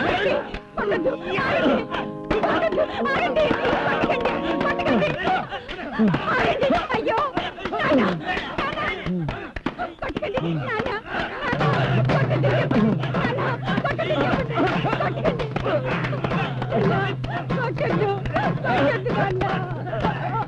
కొట్టొద్దు. ఆగండి. కొట్టొద్దు. ఆగండి. కొట్టకండి. కొట్టకండి. ఆగండి. అయ్యో నాన్న. నాన్న. కొట్టకండి. నాన్న. నాన్న. కొట్టకండి. నాన్న. కొట్టకండి. కొట్టకండి. కొట్టొద్దు. కొట్టొద్దు నాన్న.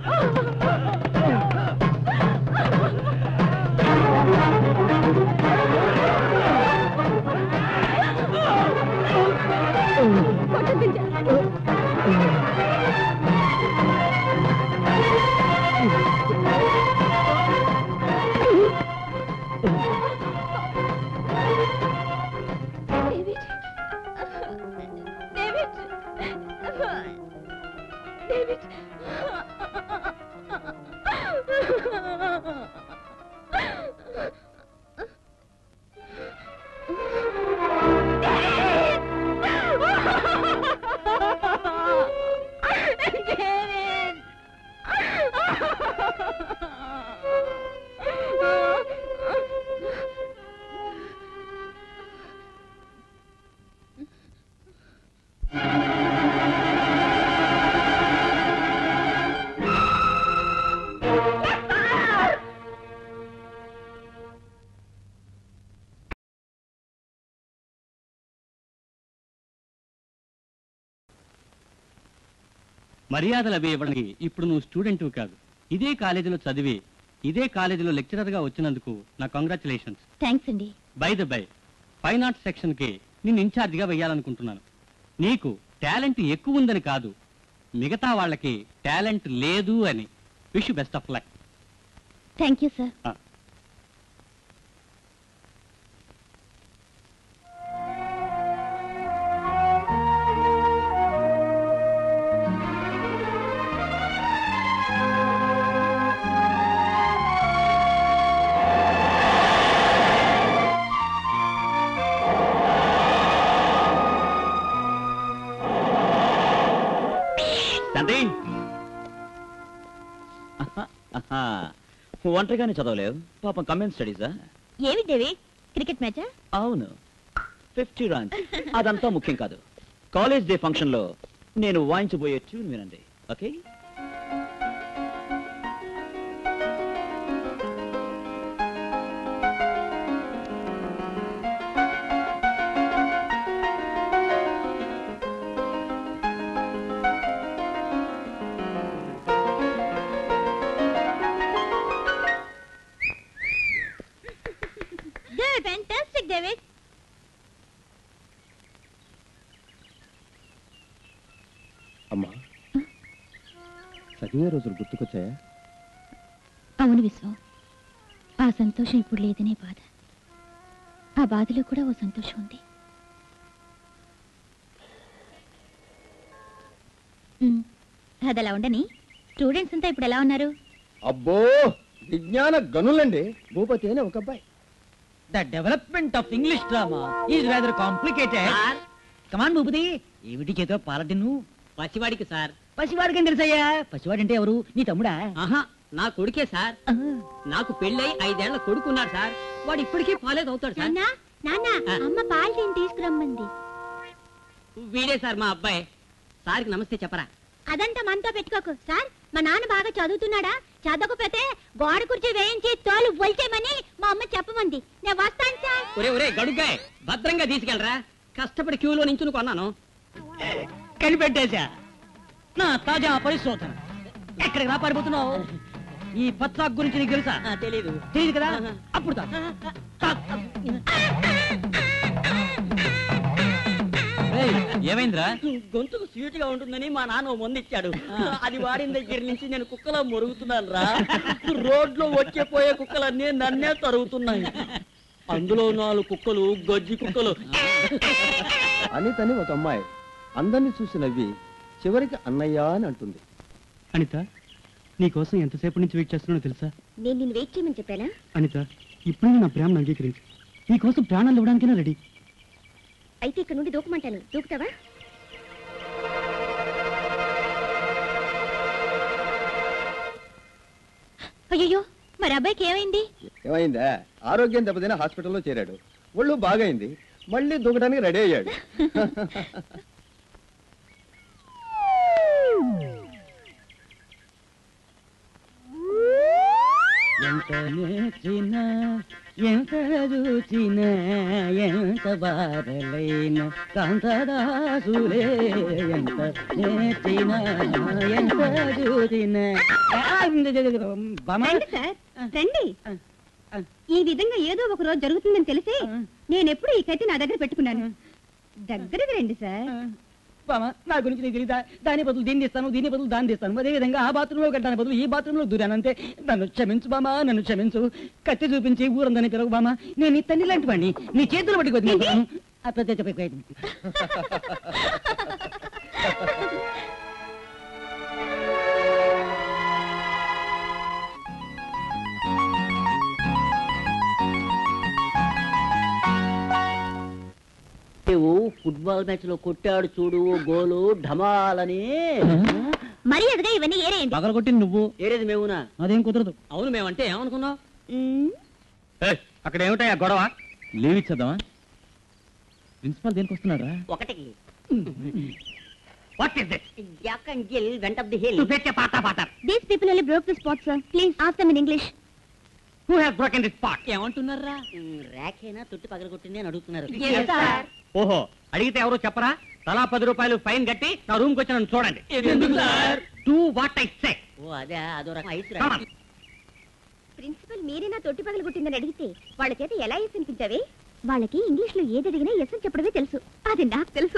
డేవిడ్ డేవిడ్ డేవిడ్ డేవిడ్ మర్యాదలు అవి ఇవ్వడానికి ఇప్పుడు నువ్వు స్టూడెంట్ కాదు ఇదే కాలేజీలో చదివి ఇదే కాలేజీలో లెక్చరర్ గా వచ్చినందుకు నా కంగ్రాచులేషన్స్ థ్యాంక్స్ అండి by the by fine arts section కి నిన్ను ఇన్ఛార్జ్ గా వెయ్యాలనుకుంటున్నాను నీకు టాలెంట్ ఎక్కువ ఉందని కాదు మిగతా వాళ్ళకి టాలెంట్ లేదు అని wish best of luck thank you sir తండ్రి ఒంటరిగానే చదవలేవు పాపం కమెంట్ స్టడీసా ఏమి డేవిడ్ క్రికెట్ మ్యాచా అవును ఫిఫ్టీ రన్స్ అదంతా ముఖ్యం కాదు కాలేజ్ డే ఫంక్షన్ లో నేను వాయించబోయే ట్యూన్ వినండి ఓకే ఫ్యాంటాస్టిక్ డేవిడ్ అమ్మా చదివే రోజులు గుర్తుకొచ్చాయా అవును విశ్వం ఆ సంతోషం ఇప్పుడు లేదనే బాధ ఆ బాధలో కూడా ఓ సంతోషం ఉంది ఉమ్, అదలా ఉండని స్టూడెంట్స్ అంతా ఇప్పుడు ఎలా ఉన్నారు అబ్బో విజ్ఞాన గనులండి భూపతి అనే ఒక అబ్బాయి the development of English drama is rather complicated come on Bhupathi ఏమిటి చేతో పాలటిను పసివాడికి సార్ పసివాడికి ఏం తెలుసయ్యా పసివాడు అంటే ఎవరు నీ తమ్ముడా ఆహా నా కొడుకే సార్ నాకు పెళ్ళై ఐదేళ్ల కొడుకున్నాడు సార్ వాడు ఇప్పటికీ పాలేదు అవుతాడు సార్ నాన్న ఆ. అమ్మ పాలు తిని తీసుకురమ్మంది వీడే సార్ మా అబ్బాయి సార్కి నమస్తే చెప్పరా అదంతా మనతో పెట్టుకోకు సార్ మా నాన్న బాగా చదువుతున్నాడా చదవకపోతే గోడ కుర్చీ వేయించి తోలు ఒలిచేయమని మా అమ్మ చెప్పమంది నేను వస్తాను సార్ ఒరే ఒరే గడుగ్గాయ్ భద్రంగా తీసుకెళ్ళరా కష్టపడి క్యూలో నించుని కొన్నాను కనిపెట్టేశా నా తాజా పరిశోధన ఎక్కడికి రా పారిపోతున్నావు ఈ పచ్చాక్ గురించి నీకు తెలుసా తెలీదు తెలియదు కదా అప్పుడు తా. తా. ఏమైందిరా గొంతుకు స్వీట్ గా ఉంటుందని మా నాన్న ఓ మందు ఇచ్చాడు అది వాడిన దగ్గర నుంచి నేను కుక్కలా మొరుగుతున్నాను రా రోడ్లో వచ్చే పోయే కుక్కలన్నీ నన్నే తరుగుతున్నాయి అందులో నాలుగు కుక్కలు గజ్జి కుక్కలు అనితని ఒక అమ్మాయి అందరినీ చూసి నవ్వి చివరికి అన్నయ్య అని అంటుంది అనిత నీకోసం ఎంతసేపు నుంచి వెయిట్ చేస్తున్నానో తెలుసా నేను నిన్ను వెయిట్ చేయమని చెప్పానా అనిత ఇప్పుడు నా ప్రేమను అంగీకరించు నీకోసం ప్రాణాలు ఇవ్వడానికైనా రెడీ అయితే ఇక్కడ నుండి దూకమంటాను దూకుతావా అయ్యో మరి అబ్బాయికి ఏమైంది ఏమైందా ఆరోగ్యం దెబ్బతిన హాస్పిటల్లో చేరాడు ఒళ్ళు బాగైంది మళ్ళీ దూకడానికి రెడీ అయ్యాడు ఎంత నేర్చినా ఎంత చూచినా ఎంత బాధలైన కాంతదాసులే ఎంత నేర్చినా ఎంత చూచినా బామ్మ రండి సార్ రండి ఈ విధంగా ఏదో ఒక రోజు జరుగుతుందని తెలిసి నేను ఎప్పుడు ఈ కత్తి నా దగ్గర పెట్టుకున్నాను దగ్గరికి రండి సార్ బామ్మ నా గురించి నీకు తెలీదా దాని బదులు దీన్ని ఇస్తాను దీని బదులు దాన్ని ఇస్తాను అదే విధంగా ఆ బాత్రూంలో కట్టాను బదులు ఈ బాత్రూంలో దూరానంతే నన్ను క్షమించు బామా నన్ను క్షమించు కత్తి చూపించి ఊరందని పిలవు బామా నేను నీ తల్లి లాంటి వాడిని నీ చేతులు పట్టుకు వదిలేస్తాను. ఆ పెద్ద చెప్పే ప్రయత్నం. నువ్వు ఫుట్బాల్ మ్యాచ్ లో కొట్టాడు చూడు ఓ గోలు ఢమాలని మరి ఎదుగా ఇవన్నీ ఏరేయండి పగలగొట్టింది నువ్వు ఏరేది మేమునా అదేం కుదరదు అవును మేమంటే ఏమనుకున్నావు మ్మ్. అక్కడ ఏమిటయ్యా గొడవ లీవ్ ఇచ్చేద్దామా ప్రిన్సిపాల్ దేనికి వస్తున్నాడా ఒకటికి what is this Jack and Jill went up the hill పాట పాట These people only broke the spot, sir. Please ask them in English. Who has broken this pot ఏమంటున్నారా ర్యాకేనా తొట్టి పగలగొట్టింది అని అడుగుతున్నారు Yes, sir. ఓహో అడిగితే ఎవరు చెప్పరా తలా పది రూపాయలు ఫైన్ కట్టి నా రూమ్ కి వచ్చి నన్ను చూడండి ఎందుకు sir? To what I say ఓ అదే అదో రకం ఐస్ ప్రిన్సిపల్ మీరేనా తొట్టి పగలు కొట్టిందని అడిగితే వాళ్ళ చేత ఎలా ఎస్ అనిపించావే వాళ్ళకి ఇంగ్లీష్ లో ఏది అడిగినా ఎస్ అని చెప్పడమే తెలుసు అది నాకు తెలుసు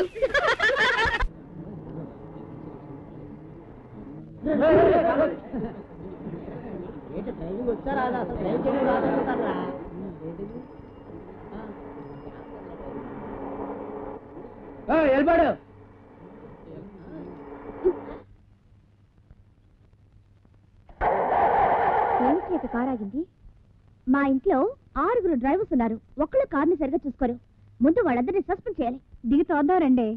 వెళ్ళిపోడు ఏంటి అక్క కార్ ఆగింది మా ఇంట్లో ఆరుగురు డ్రైవర్స్ ఉన్నారు ఒక్కళ్ళు కార్ని సరిగా చూసుకోరు ముందు వాళ్ళందరినీ సస్పెండ్ చేయాలి దిగి చూద్దాం రండి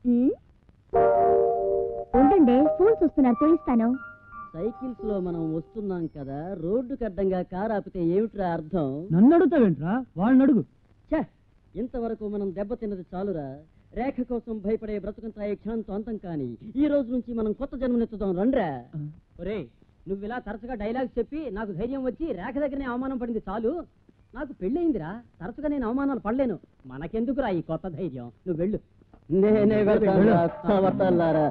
ఉండండి ఫోన్ చూస్తున్నారు చూపిస్తాను సైకిల్స్ లో మనం వస్తున్నాం కదా రోడ్డుకి అడ్డంగా కారు ఆపితే ఏమిట్రా అర్థం నన్ను అడుగుతావేంట్రా వాళ్ళని అడుగు ఛే ఇంతవరకు మనం దెబ్బతిన్నది చాలురా రేఖ కోసం భయపడే బ్రతుకంతా ఈ క్షణంతో అంతం కాని ఈ రోజు నుంచి మనం కొత్త జన్మనెత్తుదాం రండ్రా ఒరే నువ్వు ఇలా తరచుగా డైలాగ్స్ చెప్పి నాకు ధైర్యం వచ్చి రేఖ దగ్గరనే అవమానం పడింది చాలు నాకు పెళ్ళయిందిరా తరచుగా నేను అవమానాలు పడలేను మనకెందుకురా ఈ కొత్త ధైర్యం నువ్వు వెళ్ళు నేనే వెళ్తాను వస్తాలారా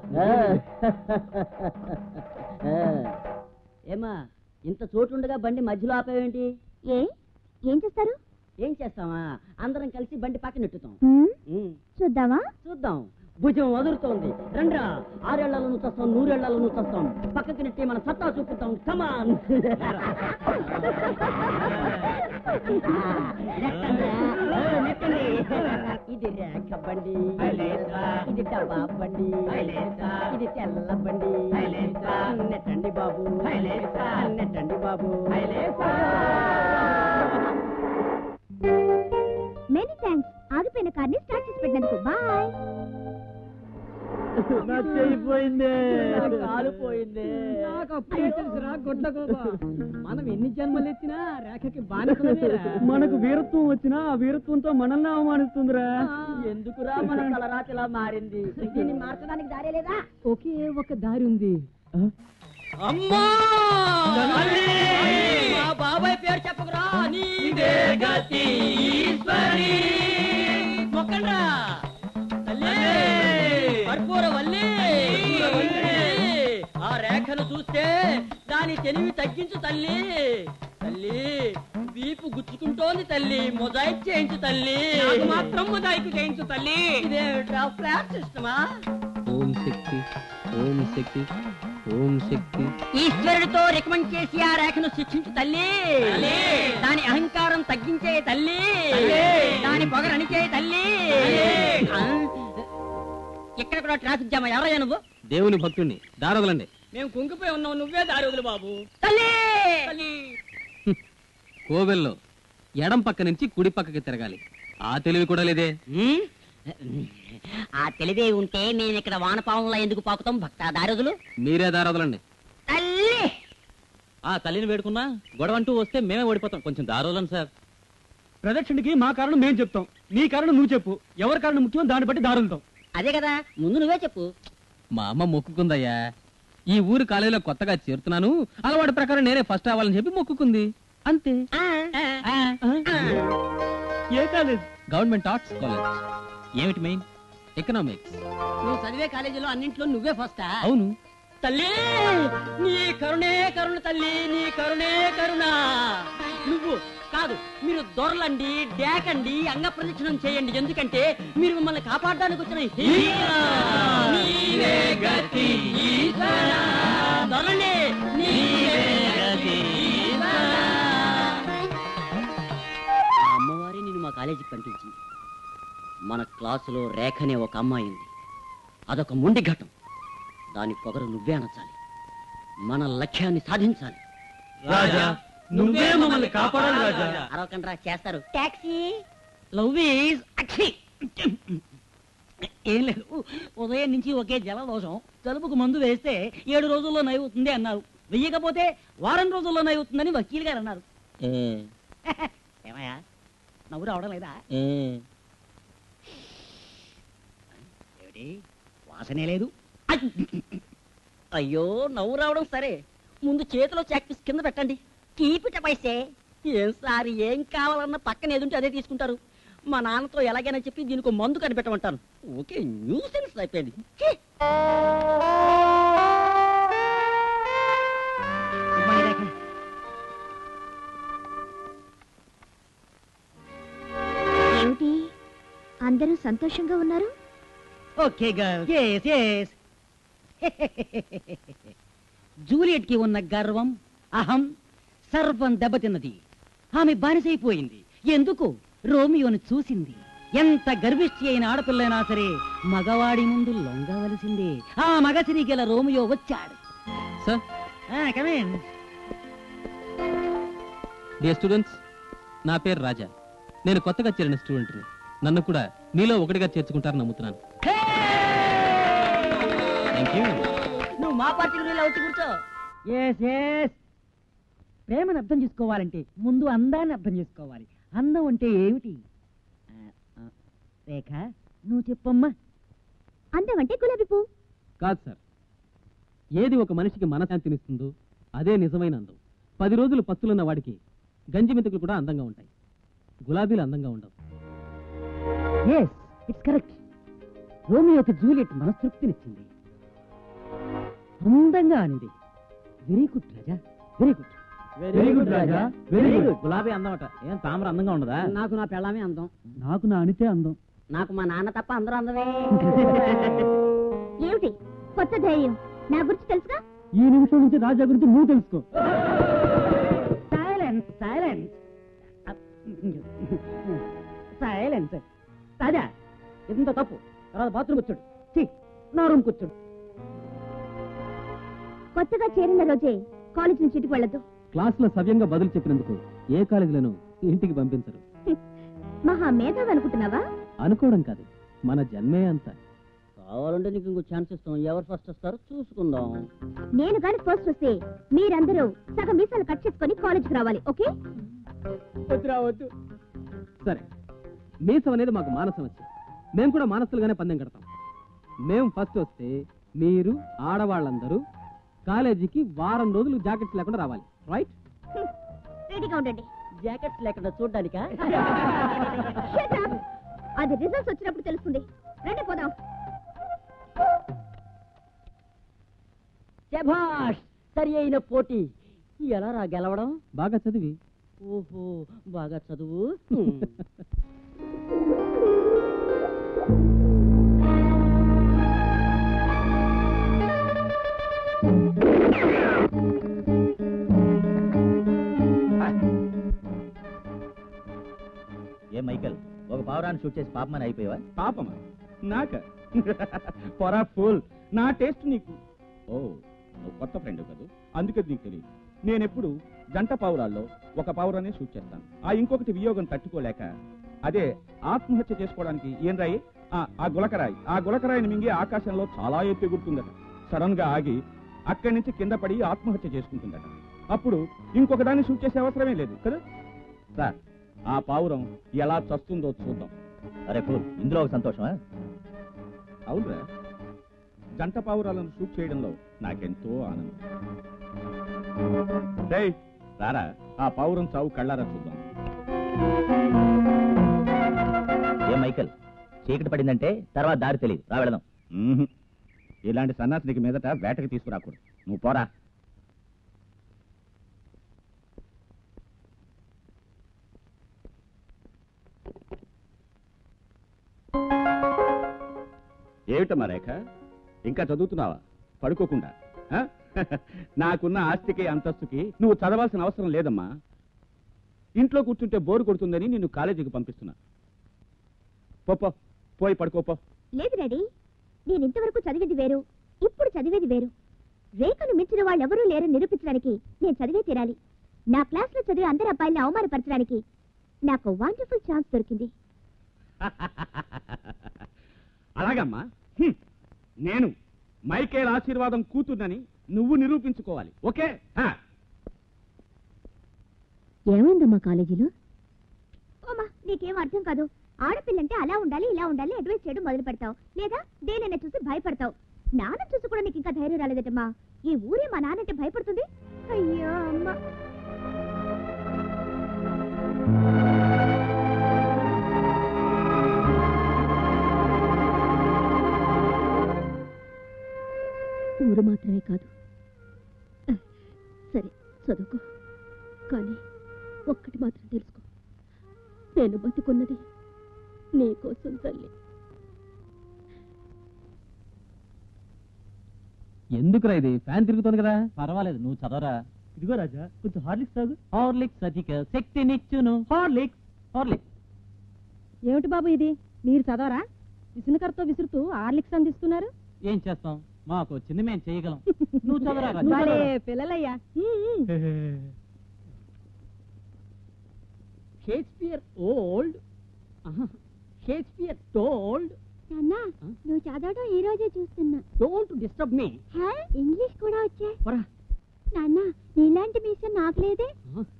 ఏమా ఇంత చోటుండగా బండి మధ్యలో ఆపావేంటి ఏ ఏం చేస్తారు ఏం చేస్తామా అందరం కలిసి బండి పక్కన నెట్టుతాం హ్మ్? ఉమ్, చూద్దామా చూద్దాం భుజం వదులుతోంది రండ్రా ఆరేళ్లలో చస్తాం నూరేళ్లలో చస్తాం పక్కకి నెట్టి మన సత్తా చూపుతాం కమాన్ ఇది రేఖ బండి ఇది డబ్బా బండి ఇది తెల్ల బండి నెట్టండి బాబు నెట్టండి బాబు మెనీ థ్యాంక్స్ ఆగిపోయిన కార్ని స్టార్ట్ చేసి పెట్టినందుకు బాయ్ కాలిపోయింది నాకు అప్పుడే తెలుసురా గొడ్ల గోప మనం ఎన్ని జన్మలు ఎత్తినా రేఖకి బానిసలమేరా మనకు వీరత్వం వచ్చినా ఆ వీరత్వంతో మనల్ని అవమానిస్తుందిరా ఎందుకురా మన తలరాతిలా మారింది దీన్ని మార్చడానికి దారే లేదా ఒకే ఒక దారి ఉంది అమ్మా మా బాబాయ్ పేరు చెప్పకురా నీదే గతి ఈశ్వరి మొక్కండ్రా తల్లి కర్పూర వల్లి ఆ రేఖను చూస్తే దాని తెలివి తగ్గించు తల్లి తల్లి వీపు గుచ్చుకుంటోంది తల్లి మొజాయిక్ చేయించు తల్లి మాత్రం మొజాయిక్ చేయించు తల్లి ఇదేమిట్రా ఫ్లాట్ సిస్టమా ఓం శక్తి ఓం శక్తి ఓం శక్తి ఈశ్వరుడితో రికమెండ్ చేసి ఆ రేఖను శిక్షించు తల్లి దాని అహంకారం తగ్గించే తల్లి దాని పొగరు అణిచే తల్లి ఆ? ఇక్కడ కూడా ట్రాఫిక్ జామ్ ఎవరయ్యా నువ్వు దేవుని భక్తుణ్ణి దారొదలండి మేము కుంగిపోయి ఉన్నాం నువ్వే దారి బాబు తల్లి తల్లి కోవెల్లో ఎడం పక్క నుంచి కుడి పక్కకి తిరగాలి ఆ తెలివి కూడా లేదే ఆ తెలివే ఉంటే మేము ఇక్కడ వానపావంలో ఎందుకు పాకుతాం భక్త దారుదులు మీరే దారొదలండి తల్లి ఆ తల్లిని వేడుకున్నా గొడవ అంటూ వస్తే మేమే ఓడిపోతాం కొంచెం దారోలండి సార్ ప్రదక్షిణకి మా కారణం మేము చెప్తాం నీ కారణం నువ్వు చెప్పు ఎవరి కారణం ముఖ్యం దాన్ని బట్టి దారులుతాం అదే కదా ముందు నువ్వే చెప్పు మా అమ్మ మొక్కుకుందయ్యా ఈ ఊరు కాలేజీలో కొత్తగా చేరుతున్నాను అలవాటు ప్రకారం నేనే ఫస్ట్ అవ్వాలని చెప్పి మొక్కుకుంది అంతే ఏ కాలేజ్ గవర్నమెంట్ ఆర్ట్స్ కాలేజ్ ఏమిటి మెయిన్ ఎకనామిక్స్ నువ్వు చదివే కాలేజీలో అన్నింట్లో నువ్వే ఫస్టా అవును తల్లి నీ కరుణే కరుణ తల్లి నీ కరుణే కరుణ నువ్వు కాదు మీరు దొరలండి డేకండి అంగ ప్రదక్షిణం చేయండి ఎందుకంటే మీరు మిమ్మల్ని కాపాడడానికి వచ్చిన హీరో. నీవే గతి ఈశ్వర. దొరలండి నీవే గతి ఈశ్వర. ఆ అమ్మవారి నేను మా కాలేజీకి పంపించింది మన క్లాసులో రేఖ అనే ఒక అమ్మాయి ఉంది అదొక మొండి ఘటం దాని పొగరు నువ్వే అనచాలి మన లక్ష్యాన్ని సాధించాలి రాజా నువ్వే మమ్మల్ని కాపాడాలి రాజా అరవకండ్రా చేస్తారు టాక్సీ లవ్ ఈజ్ అక్షి ఏం లేదు ఉదయం నుంచి ఒకే జలదోషం జలుబుకు మందు వేస్తే ఏడు రోజుల్లో నయవుతుంది అన్నారు వెయ్యకపోతే వారం రోజుల్లో నయవుతుందని వకీల్ గారు అన్నారు ఏమయ్యా నవ్వు రావడం లేదా ఏమిటి వాసనే లేదు అయ్యో నవ్వు రావడం సరే ముందు చేతిలో చెక్ పీస్ కింద పెట్టండి కీపిట పైసే ఏం సార్ ఏం కావాలన్నా పక్కన ఏదుంటే అదే తీసుకుంటారు మా నాన్నతో ఎలాగైనా చెప్పి దీనికి మందు కనిపెట్టమంటాను ఓకే న్యూ సెన్స్ అయిపోయింది ఛీ! అమ్మాయి రేఖ, ఏమిటి అందరూ సంతోషంగా ఉన్నారు okay girl yes yes Juliet కి ఉన్న గర్వం అహం సర్వం దెబ్బతిన్నది ఆమె బానిసైపోయింది ఎందుకు రోమియోను చూసింది ఎంత గర్విష్టి అయిన ఆడపిల్లైనా సరే మగవాడి ముందు లొంగవలసిందే ఆ మగసిరి గల రోమియో వచ్చాడు సార్ కమేన్ డియర్ స్టూడెంట్స్ నా పేరు రాజా నేను కొత్తగా చేరిన స్టూడెంట్ని నన్ను కూడా మీలో ఒకటిగా చేర్చుకుంటారని నమ్ముతున్నాను థ్యాంక్ యూ నువ్వు మా పార్టీకి నీళ్ళు వచ్చి కూర్చో ఎస్ ఎస్ ప్రేమను అర్థం చేసుకోవాలంటే ముందు అందాన్ని అర్థం చేసుకోవాలి అందం అంటే ఏమిటి ఆ, ఆ, రేఖ నువ్వు చెప్పమ్మా అందమంటే గులాబీ పువ్వు కాదు సార్ ఏది ఒక మనిషికి మనశాంతినిస్తుందో అదే నిజమైన అందం పది రోజులు పస్తులున్న వాడికి గంజి మెతుకులు కూడా అందంగా ఉంటాయి గులాబీలు అందంగా ఉండవు ఎస్ ఇట్స్ కరెక్ట్ రోమియోకి జూలియట్ మనస్తృప్తినిచ్చింది అందంగా అనింది very good Raja very good very good Raja very good గులాబీ అందమట ఏం తామర అందంగా ఉండదా నాకు నా పెళ్ళామే అందం నాకు నా అనితే అందం నాకు మా నాన్న తప్ప అందరూ అందమే ఏమిటి కొత్త ధైర్యం నా గురించి తెలుసుగా ఈ నిమిషం నుంచి రాజా గురించి నువ్వు తెలుసుకో సైలెన్స్ సైలెన్స్ సైలెన్స్ రాజా ఇంత తప్పు తర్వాత బాత్రూమ్ వచ్చాడు ఛీ, నా రూమ్ కూర్చోడు కొత్తగా చేరిన రోజే కాలేజ్ నుంచి ఇంటికి వెళ్ళదు క్లాసులో సవ్యంగా బదులు చెప్పినందుకు ఏ కాలేజీలను ఇంటికి పంపించరు మహా మేధావి అనుకుంటున్నావా అనుకోవడం కాదు మన జన్మే అంత కావాలంటే నీకు ఇంకో ఛాన్స్ ఇస్తాం ఎవరు ఫస్ట్ వస్తారో చూసుకుందాం నేను గాని ఫస్ట్ వస్తే మీరందరూ సగం మీసాలు కట్ చేసుకొని కాలేజ్కి రావాలి ఓకే రావద్దు సరే మీసం అనేది మాకు మాన సమస్య మేము కూడా మానసులుగానే పందెం కడతాం మేము ఫస్ట్ వస్తే మీరు ఆడవాళ్ళందరూ కాలేజీకి వారం రోజులు జాకెట్స్ లేకుండా రావాలి రైట్ రెడీగా ఉండండి జాకెట్స్ లేకుండా చూడ్డానికా Shut up. అది రిజల్ట్స్ వచ్చినప్పుడు తెలుస్తుంది రండి పోదాం శభాష్ సరి అయిన పోటీ ఎలా రా గెలవడం బాగా చదివి ఓహో బాగా చదువు హ్మ్. ఏ మైకల్ ఒక పావురాన్ని షూట్ చేసి పాపమని అయిపోయావా పాపమా నాక పొరా ఫుల్ నా టేస్ట్ నీకు ఓ నువ్వు కొత్త ఫ్రెండ్ కదా అందుకే నీకు తెలియదు నేనెప్పుడు జంట పావురాల్లో ఒక పావురాన్ని షూట్ చేస్తాను ఆ ఇంకొకటి వియోగం తట్టుకోలేక అదే ఆత్మహత్య చేసుకోవడానికి ఏం రాయి ఆ, ఆ గులకరాయి ఆ గులకరాయిని మింగి ఆకాశంలో చాలా ఎత్తు ఎగురుతుందట సడన్ గా ఆగి అక్కడి నుంచి కింద పడి ఆత్మహత్య చేసుకుంటుందట అప్పుడు ఇంకొక దాన్ని షూట్ చేసే అవసరమే లేదు కదా సార్ ఆ పావురం ఎలా చస్తుందో చూద్దాం అరే ఫుల్ ఇందులో ఒక సంతోషమా అవునురా జంట పావురాలను షూట్ చేయడంలో నాకెంతో ఆనందం డేయ్, రారా ఆ పావురం చావు కళ్ళారా చూద్దాం ఏ మైకల్ చీకటి పడిందంటే తర్వాత దారి తెలియదు రా వెళదాం మ్మ్హ్. ఇలాంటి సన్నాసినికి మీదట వేటకి తీసుకురాకూడదు నువ్వు పోరా ఏమిటమ్మా రేఖ ఇంకా చదువుతున్నావా పడుకోకుండా ఆ? నాకున్న ఆస్తికి అంతస్తుకి నువ్వు చదవాల్సిన అవసరం లేదమ్మా ఇంట్లో కూర్చుంటే బోరు కొడుతుందని నిన్ను కాలేజీకి పంపిస్తున్నా పో పో, పోయి పడుకోపో లేదు డాడీ నేను ఇంతవరకు చదివేది వేరు ఇప్పుడు చదివేది వేరు రేఖను మించిన వాళ్ళెవరూ లేరని నిరూపించడానికి నేను చదివే తీరాలి నా క్లాస్లో చదివే అందరి అబ్బాయిల్ని అవమానపరచడానికి నాకు వండర్ఫుల్ ఛాన్స్ దొరికింది అలాగమ్మా హ్మ్. నేను మైకేల్ ఆశీర్వాదం కూతుర్నని నువ్వు నిరూపించుకోవాలి ఓకే ఆ. ఏమైందమ్మా కాలేజీలో ఓమా నీకేం అర్థం కాదు ఆడపిల్లంటే అలా ఉండాలి ఇలా ఉండాలి అడ్వైస్ చేయడం మొదలు పెడతావు లేదా దేనైనా చూసి భయపడతావు నాన్న చూసి కూడా నీకు ఇంకా ధైర్యం రాలేదటమ్మా ఈ ఊరే మా నాన్నంటే భయపడుతుంది అయ్యో అమ్మా ఊరు మాత్రమే కాదు సరే చదువుకో కానీ ఒక్కటి మాత్రం తెలుసుకో నేను బతికున్నది నీ కోసం తల్లి ఎందుకురా ఇది ఫ్యాన్ తిరుగుతుంది కదా పర్వాలేదు నువ్వు చదవరా ఇదిగో రాజా కొంచెం హార్లిక్స్ తాగు హార్లిక్స్ అధిక శక్తినిచ్చును హార్లిక్స్ హార్లిక్స్ ఏమిటి బాబు ఇది మీరు చదవరా విసునకరతో విసురుతూ ఆర్లిక్స్ అందిస్తున్నారు ఏం చేస్తాం మాకు చిన్న మేము చేయగలం నువ్వు చదవరా రాజా. భలే పిల్లలయ్యా um, um. Shakespeare old Shakespeare told నాన్నా నువ్వు చదవడం ఈ రోజే చూస్తున్నా don't disturb me hey, English కూడా వచ్చే పరా నాన్న నీలాంటి మీసం నాకు లేదే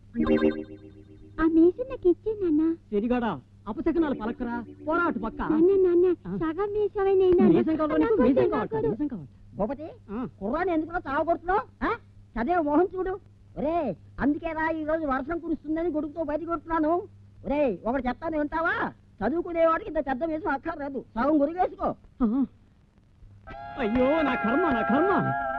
ఆ మీసం నాకు ఇచ్చే నాన్న సరిగాడా అపశకనాలు పలకరా పోరాటు పక్క నాన్న నాన్న ఆ. సగం మీసమే నేను మీసం కావాలి నీకు? మీసం కావాలి మీసం కావాలి భూపతి ఆ. కుర్రాన్ని ఎందుకు చావ కొడుతున్నావు ఆ? చదివే మోహన్ చూడు ఒరే అందుకేరా ఈ రోజు వర్షం కురుస్తుందని గొడుగుతో బయట కొడుతున్నాను ఒరే ఒకటి చెప్తాను వింటావా చదువుకునేవాడికి ఇంత పెద్ద వేసం అక్కర్లేదు సగం గురి వేసుకో ఆ. అయ్యో నా కర్మ నా కర్మ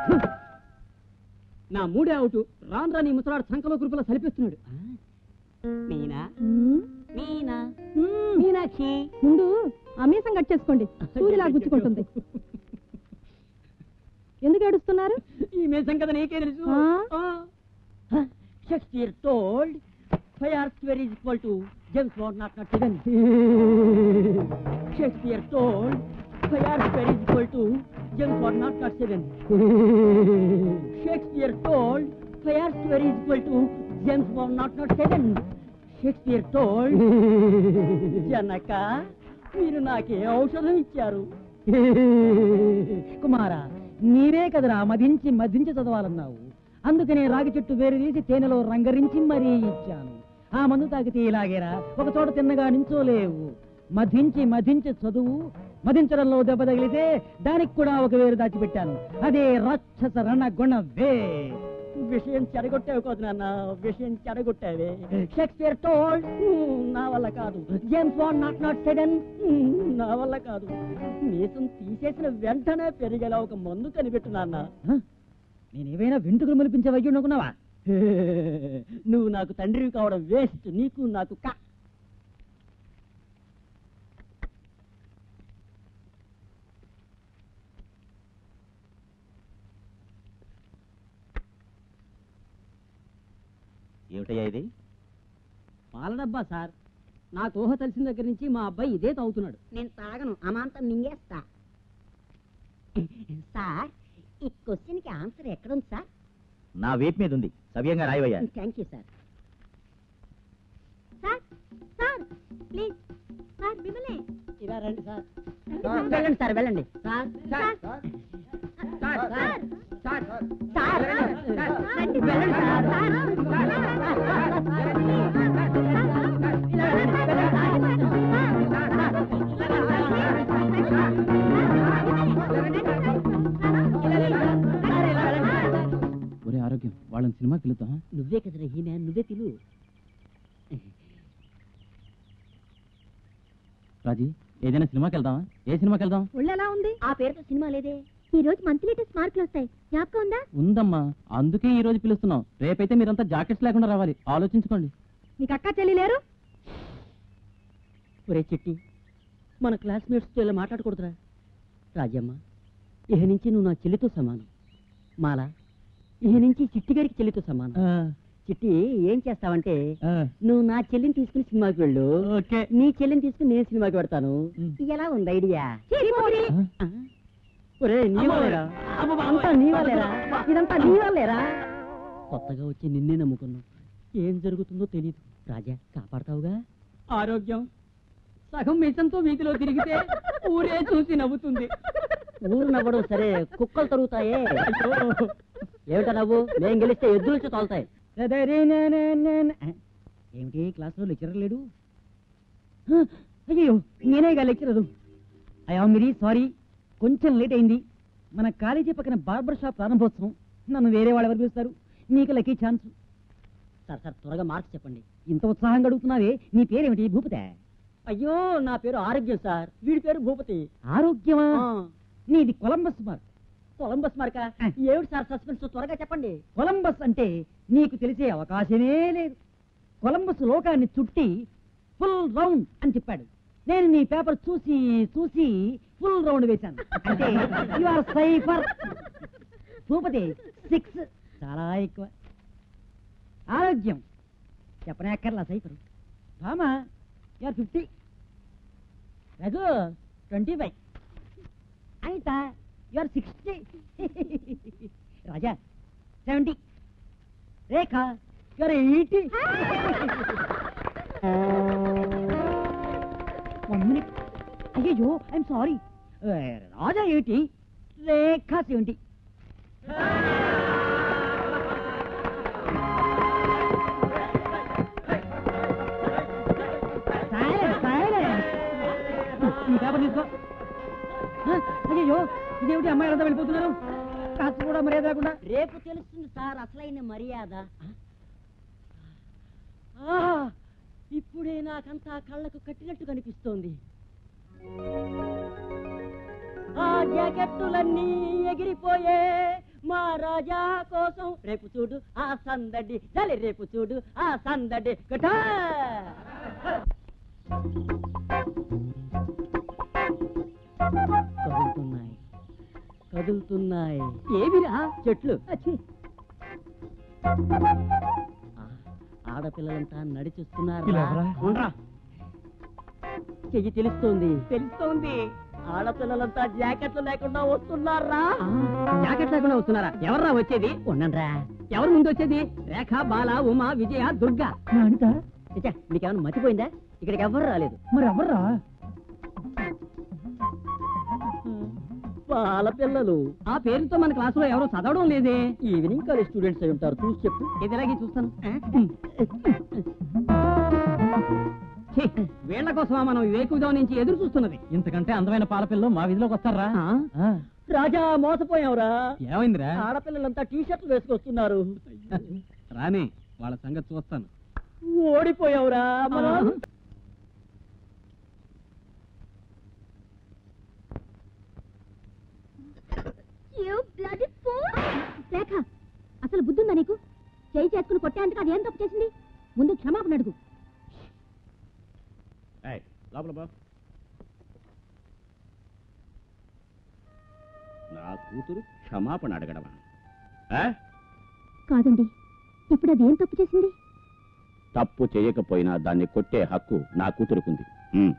నా మూడే అవుట్ రాను రాని ముసలాడు సంకలో కురుపులా సలిపిస్తున్నాడు మీనా ఉమ్, మీనా ఉమ్. మీనాక్షి ముందు ఆ మీసం కట్ చేసుకోండి సూదిలా గుచ్చుకుంటుంది ఎందుకు ఏడుస్తున్నారు ఈ మేసం కదా నీకే తెలుసు ఆ? Shakespeare told five R square is equal to James Bond not not seven Shakespeare told five R square is equal to James Bond not not seven Shakespeare told five R square is equal to James Bond not not seven Shakespeare told జనక మీరు నాకే ఔషధం ఇచ్చారు కుమారా నీవే కదరా మదించి మదించి చదవాలన్నావు అందుకనే రాగి చెట్టు వేరు తీసి తేనెలో రంగరించి మరీ ఇచ్చాను ఆ మందు తాగితే ఇలాగేరా ఒక చోట తిన్నగా నించోలేవు మధించి మధించి చదువు మదించడంలో దెబ్బ తగిలితే దానికి కూడా ఒక వేరు దాచిపెట్టాను అదే రాక్షస రణ గుణ వే విషయం చెడగొట్టావు కాదు నాన్న విషయం చెడగొట్టావే షేక్స్పియర్ టోల్డ్ నా వల్ల కాదు జేమ్స్ బాండ్ నాట్ నాట్ సెడన్ నా వల్ల కాదు మీసం తీసేసిన వెంటనే పెరిగేలా ఒక మందు కనిపెట్టు నాన్న హ? నేనేమైనా వెంట్రుకలు మలిపించే వైద్యుడు అనుకున్నావా నువ్వు నాకు తండ్రివి కావడం వేస్ట్ నీకు నాకు కా ఏమిటయ్యా ఇది పాల డబ్బా సార్ నాకు ఊహ తెలిసిన దగ్గర నుంచి మా అబ్బాయి ఇదే తాగుతున్నాడు నేను తాగను అమాంతం మింగేస్తా సార్ ఈ క్వశ్చన్ కి ఆన్సర్ ఎక్కడుంది సార్ నా వీప్ మీద ఉంది సవ్యంగా రాయవయ్యా thank you sir sir sir please sir మిమ్మల్ని ఇలా రండి సార్ వెళ్ళండి సార్ వెళ్ళండి sir sir sir sir sir sir రండి, వెళ్ళండి సార్ సార్ వాళ్ళని సినిమాకి పిలుద్దాం నువ్వే కదరా హీనా నువ్వే పిలు రాజీ ఏదైనా సినిమాకి వెళ్దామా ఏ సినిమాకి వెళ్దాం ఒళ్ళు ఎలా ఉంది ఆ పేరుతో సినిమా లేదే ఈ రోజు మంత్లీ టెస్ట్ మార్కులు వస్తాయి జ్ఞాపకం ఉందా ఉందమ్మా అందుకే ఈ రోజు పిలుస్తున్నాం రేపైతే మీరంతా జాకెట్స్ లేకుండా రావాలి ఆలోచించుకోండి నీకు అక్క చెల్లి లేరు ఒరే చిట్టి మన క్లాస్మేట్స్తో ఇలా మాట్లాడకూడదురా రాజమ్మ ఇహ నుంచి నువ్వు నా చెల్లితో సమానం మాల ఇహ నుంచి చిట్టి గారికి చెల్లితో సమానం చిట్టి ఏం చేస్తావంటే నువ్వు నా చెల్లిని తీసుకుని సినిమాకి వెళ్ళు ఓకే నీ చెల్లిని తీసుకుని నేను సినిమాకి పెడతాను మ్. ఎలా ఉంది ఐడియా చిరి పోరి. ఆ? ఒరే నీ వాళ్ళేరా అంతా నీ వాళ్ళేరా ఇదంతా నీ వాళ్ళేరా కొత్తగా వచ్చి నిన్నే నమ్ముకున్నాం ఏం జరుగుతుందో తెలియదు రాజా కాపాడతావుగా ఆరోగ్యం సగం మిషన్తో వీధిలో తిరిగితే ఊరే చూసి నవ్వుతుంది ఊరు నవ్వడం సరే కుక్కలు తరుగుతాయే ఏమిటా నవ్వు మేం గెలిస్తే ఎద్దులు వచ్చి తోలుతాయి ఏమిటి క్లాస్లో లెక్చరర్ లేడు హ, అయ్యో నేనేగా lecturer I am very sorry కొంచెం లేట్ అయింది మన కాలేజీ పక్కన బార్బర్ షాప్ ప్రారంభోత్సవం నన్ను వేరే వాళ్ళు ఎవరు పిలుస్తారు నీకు లక్కీ ఛాన్స్ సార్ సార్ త్వరగా మార్క్స్ చెప్పండి ఇంత ఉత్సాహంగా అడుగుతున్నావే నీ పేరేమిటి భూపతే అయ్యో నా పేరు ఆరోగ్యం సార్ వీడి పేరు భూపతి ఆరోగ్యమా నీది కొలంబస్ మార్క్ కొలంబస్ మార్క ఏమిటి సార్ సస్పెన్స్ త్వరగా చెప్పండి కొలంబస్ అంటే నీకు తెలిసే అవకాశమే లేదు కొలంబస్ లోకాన్ని చుట్టి ఫుల్ రౌండ్ అని చెప్పాడు నేను నీ పేపర్ చూసి చూసి ఫుల్ రౌండ్ వేశాను అంటే you are cipher Bhupathi six చాలా ఎక్కువ ఆరోగ్యం చెప్పనే అక్కర్లా cipher Bhama you are fifty Raghu twenty five Anitha you are sixty Raja seventy Rekha you are eighty one minute అయ్యో I'm sorry Raja eighty Rekha seventy ఈ పేపర్ తీసుకో ఆ, అయ్యయ్యో ఇదేమిటి అమ్మాయి అంతా వెళ్ళిపోతున్నారు కాస్త కూడా మర్యాద లేకుండా రేపు తెలుస్తుంది సార్ అసలైన మర్యాద ఆహా, ఇప్పుడే నాకంతా కళ్ళకు కట్టినట్టు కనిపిస్తోంది ఆ జాకెట్టులన్నీ ఎగిరిపోయే మా రాజా కోసం రేపు చూడు ఆ సందడి చలి రేపు చూడు ఆ సందడి గటా కదులుతున్నాయి కదులుతున్నాయి ఏమిరా చెట్లు అచ్చి. ఆ, ఆడపిల్లలంతా నడిచిస్తున్నారా ఉండరా. చెయ్యి తెలుస్తోంది తెలుస్తోంది ఆడపిల్లలంతా జాకెట్లు లేకుండా వస్తున్నారా జాకెట్ లేకుండా వస్తున్నారా ఎవర్రా వచ్చేది ఉండండిరా ఎవరు ముందు వచ్చేది రేఖ బాల ఉమా విజయ దుర్గా అనిత నీకేమైనా మతిపోయిందా ఇక్కడికి ఎవ్వరు రాలేదు మరి ఎవర్రా వాళ్ళ పిల్లలు ఆ పేరుతో మన క్లాసులో ఎవరు చదవడం లేదే ఈవినింగ్ కాలేజ్ స్టూడెంట్స్ అయి ఉంటారు చూసి చెప్పు ఇది ఎలాగే చూస్తాను ఛీ, వీళ్ళ కోసమా మనం వివేకుదం నుంచి ఎదురు చూస్తున్నది ఇంతకంటే అందమైన పాలపిల్లలు మా వీధిలోకి వస్తారా ఆ? రాజా మోసపోయావురా ఏమైందిరా ఆడపిల్లలంతా టీ షర్ట్లు వేసుకొస్తున్నారు రాని వాళ్ళ సంగతి చూస్తాను ఓడిపోయావురా మనం You bloody fool! రేఖ అసలు బుద్ధుందా నీకు చేయి చేసుకుని కొట్టేందుకు అది ఏం తప్పు చేసింది ముందు క్షమాపణ అడుగు ఏయ్, లోపల బా నా కూతురు క్షమాపణ అడగడమా ఆ? కాదండి ఇప్పుడు అది ఏం తప్పు చేసింది తప్పు చేయకపోయినా దాన్ని కొట్టే హక్కు నా కూతురుకుంది ఉమ్.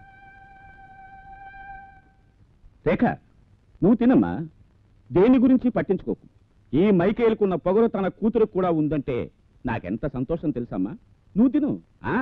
రేఖ నువ్వు తినమ్మా దేని గురించి పట్టించుకోకు ఈ మైకేలుకున్న పొగరు తన కూతురు కూడా ఉందంటే నాకెంత సంతోషం తెలుసమ్మా నువ్వు తిను ఆ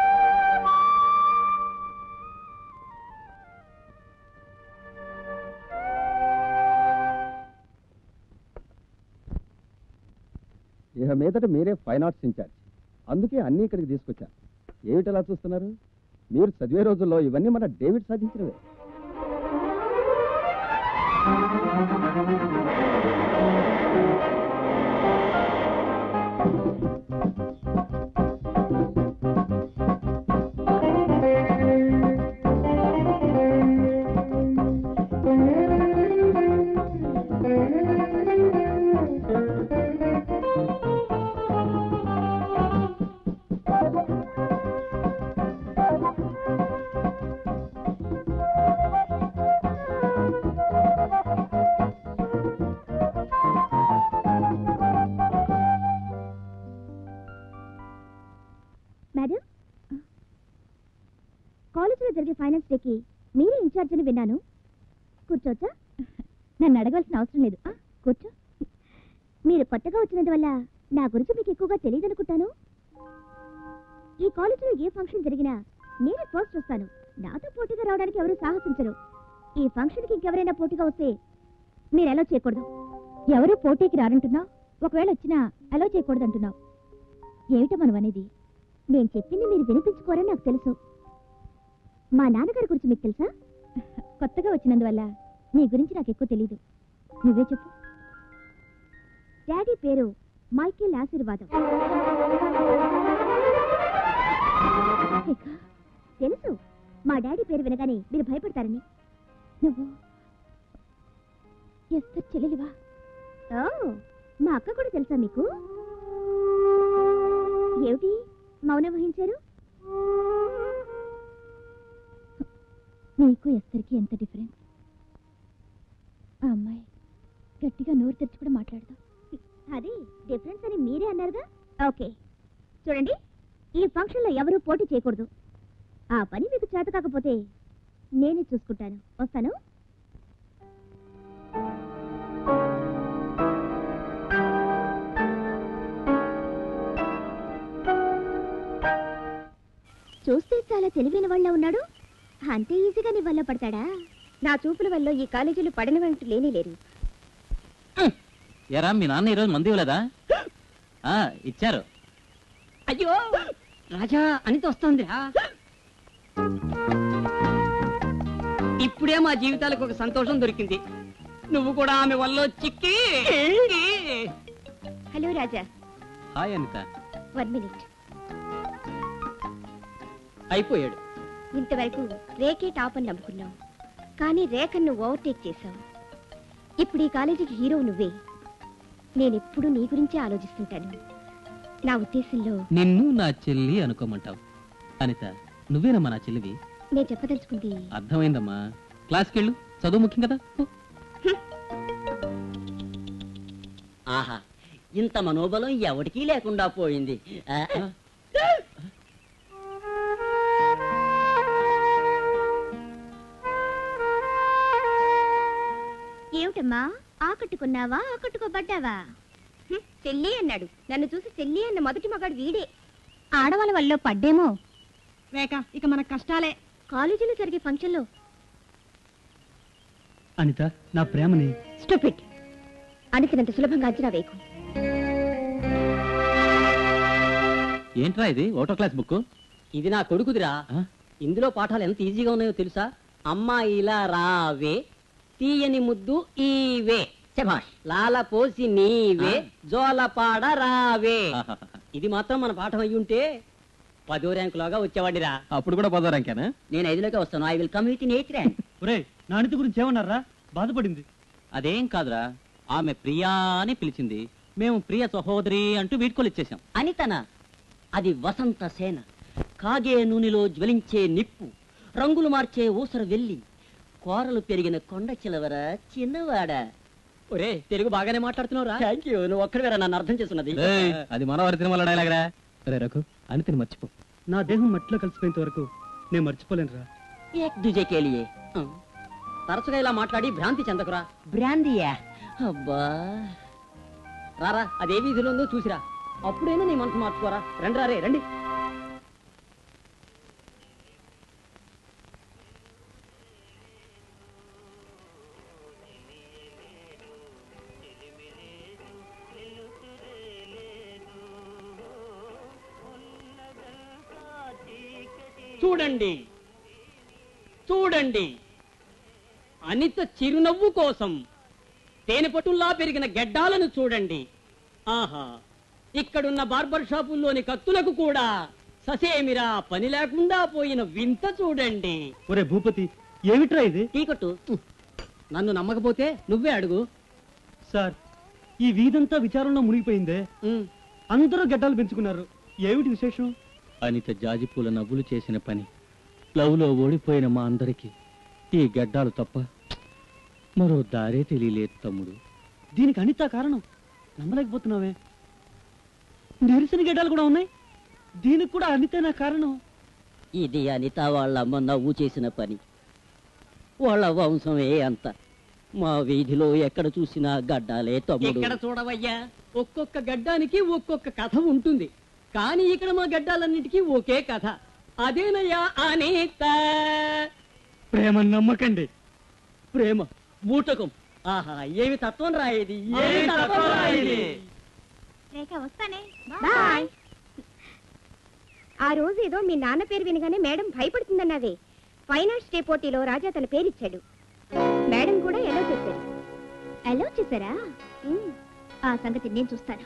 ఇక మీదట మీరే ఫైన్ ఆర్ట్స్ ఇన్ఛార్జ్ అందుకే అన్ని ఇక్కడికి తీసుకొచ్చాను ఏమిటలా చూస్తున్నారు మీరు చదివే రోజుల్లో ఇవన్నీ మన డేవిడ్ సాధించినవే జరిగే ఫైనాన్స్ డేకి మీరే ఇన్ఛార్జ్ అని విన్నాను కూర్చోవచ్చా నన్ను అడగాల్సిన అవసరం లేదు ఆ, కూర్చో మీరు కొత్తగా వచ్చినందువల్ల నా గురించి మీకు ఎక్కువగా తెలియదు అనుకుంటాను ఈ కాలేజీలో ఏ ఫంక్షన్ జరిగినా నేనే ఫస్ట్ వస్తాను నాతో పోటీగా రావడానికి ఎవరు సాహసించరు ఈ ఫంక్షన్కి ఇంకెవరైనా పోటీగా వస్తే మీరు ఎలా చేయకూడదు ఎవరు పోటీకి రారంటున్నావు ఒకవేళ వచ్చినా అలో చేయకూడదు అంటున్నావు ఏమిటో మనం అనేది నేను చెప్పింది మీరు వినిపించుకోరని నాకు తెలుసు మా నాన్నగారి గురించి మీకు తెలుసా కొత్తగా వచ్చినందువల్ల నీ గురించి నాకు ఎక్కువ తెలీదు నువ్వే చెప్పు డాడీ పేరు మైకేల్ ఆశీర్వాదం ఇక, తెలుసు మా డాడీ పేరు వినగానే మీరు భయపడతారని నువ్వు ఎస్తర్ చెల్లెలివా ఓ మా అక్క కూడా తెలుసా మీకు ఏమిటి మౌనం వహించారు నీకు ఎస్తర్కి ఎంత డిఫరెన్స్ ఆ అమ్మాయి గట్టిగా నోరు తెరిచి కూడా మాట్లాడదాం అది డిఫరెన్స్ అని మీరే అన్నారుగా ఓకే చూడండి ఈ ఫంక్షన్లో ఎవరూ పోటీ చేయకూడదు ఆ పని మీకు చేత కాకపోతే నేనే చూసుకుంటాను వస్తాను చూస్తే చాలా తెలివైన వాళ్ళ ఉన్నాడు అంతే ఈజీగా నీ వల్ల పడతాడా నా చూపుల వల్ల ఈ కాలేజీలో పడిన వెంట లేనే లేరు ఎరా మీ నాన్న ఈరోజు మంది ఇవ్వలేదా ఆ, ఇచ్చారు అయ్యో రాజా అనిత వస్తోందిరా ఇప్పుడే మా జీవితాలకు ఒక సంతోషం దొరికింది నువ్వు కూడా ఆమె వల్ల చిక్కి చిక్కి. Hello Raja hi Anitha one minute అయిపోయాడు ఇంతవరకు రేకే టాప్ అని నమ్ముకున్నావు కానీ రేఖను నువ్వు ఓవర్టేక్ చేశావు ఇప్పుడు ఈ కాలేజీకి హీరో నువ్వే నేనెప్పుడు నీ గురించే ఆలోచిస్తుంటాను నా ఉద్దేశంలో నిన్ను నా చెల్లి అనుకోమంటావు అనిత నువ్వేనమ్మా నా చెల్లివి నేను చెప్పదలుచుకుంది అర్థమైందమ్మా క్లాస్కి వెళ్ళు చదువు ముఖ్యం కదా పో. ఆహా ఇంత మనోబలం ఎవరికీ లేకుండా పోయింది ఆ, ఆ. ఏమిటమ్మా ఆకట్టుకున్నావా ఆకట్టుకోబడ్డావా హ్మ్, చెల్లి అన్నాడు నన్ను చూసి చెల్లి అన్న మొదటి మగాడు వీడే ఆడవాళ్ళ వల్ల పడ్డేమో రేఖ ఇక మన కష్టాలే కాలేజీలో జరిగే ఫంక్షన్లో అనిత నా ప్రేమని స్టూపిడ్ అనితనంత సులభంగా అంచనా వేయకు ఏంట్రా ఇది ఓటో క్లాస్ బుక్ ఇది నా కొడుకుదిరా ఆ? ఇందులో పాఠాలు ఎంత ఈజీగా ఉన్నాయో తెలుసా అమ్మా ఇలా రావే తీయని ముద్దు ఈవే శభాష్ లాల పోసి నీవే జోలపాడ రావే ఇది మాత్రం మన పాఠం అయ్యి ఉంటే పదో ర్యాంకులాగా వచ్చేవాడిరా అప్పుడు కూడా పదో ర్యాంకేనా నేను ఐదులోకి వస్తాను I will come with eighth rank ఒరే నా అనిత గురించి ఏమన్నారా బాధపడింది అదేం కాదురా ఆమె ప్రియా అని పిలిచింది మేము ప్రియ సహోదరి అంటూ వీడ్కోలు ఇచ్చేసాం అనితన అది వసంత సేన కాగే నూనెలో జ్వలించే నిప్పు రంగులు మార్చే ఊసర వెళ్ళి కోరలు పెరిగిన కొండ చిలవర చిన్నవాడ ఒరే తెలుగు బాగానే మాట్లాడుతున్నావురా థ్యాంక్ యూ నువ్వు ఒక్కడివేరా నన్ను అర్థం చేస్తున్నది ఏయ్, అది మనవారి తిరుమల డైలాగ్ రా రే రఘు అనితని మర్చిపో నా దేహం మట్టిలో కలిసిపోయేంత వరకు నేను మర్చిపోలేనురా ఏక్ దుజే కేలియే ఆ. తరచుగా ఇలా మాట్లాడి భ్రాంతి చెందకురా భ్రాంతియా అబ్బా రారా అదే వీధిలో ఉందో చూసిరా అప్పుడైనా నీ మనసు మార్చుకోరా రండి రా రే రండి చూడండి చూడండి అనిత చిరునవ్వు కోసం తేనె పట్టుల్లా పెరిగిన గెడ్డాలను చూడండి ఆహా ఇక్కడున్న బార్బర్ షాపుల్లోని కత్తులకు కూడా ససేమిరా పని లేకుండా పోయిన వింత చూడండి ఒరే భూపతి ఏమిట్రా ఇది టీకట్టు నన్ను నమ్మకపోతే నువ్వే అడుగు సార్ ఈ వీధంతా విచారంలో మునిగిపోయిందే ఉమ్. అందరూ గడ్డాలు పెంచుకున్నారు ఏమిటి విశేషం అనిత జాజిపూల నవ్వులు చేసిన పని లవ్లో ఓడిపోయిన మా అందరికి ఈ గడ్డాలు తప్ప మరో దారే తెలియలేదు తమ్ముడు దీనికి అనిత కారణం నమ్మలేకపోతున్నావే నిరసన గడ్డాలు కూడా ఉన్నాయి దీనికి కూడా అనితేనా కారణం ఇది అనిత వాళ్ళ అమ్మ నవ్వు చేసిన పని వాళ్ళ వంశమే అంత మా వీధిలో ఎక్కడ చూసినా గడ్డాలే తమ్ముడు ఇక్కడ చూడవయ్యా ఒక్కొక్క గడ్డానికి ఒక్కొక్క కథ ఉంటుంది కానీ ఇక్కడ మా గడ్డాలన్నిటికీ ఒకే కథ అదేనయ్యా అనిత ప్రేమ నమ్మకండి ప్రేమ బూటకం ఆహా ఏమి తత్వం రాయేది ఏమి తత్వం రాయేది రేఖ వస్తానే బాయ్ ఆ రోజు ఏదో మీ నాన్న పేరు వినగానే మేడం భయపడుతుందన్నదే ఫైన్ ఆర్ట్స్ డే పోటీలో రాజా తన పేరు ఇచ్చాడు మేడం కూడా ఎలా చేశారు ఎలా చేశారా ఉమ్, ఆ సంగతి నేను చూస్తాను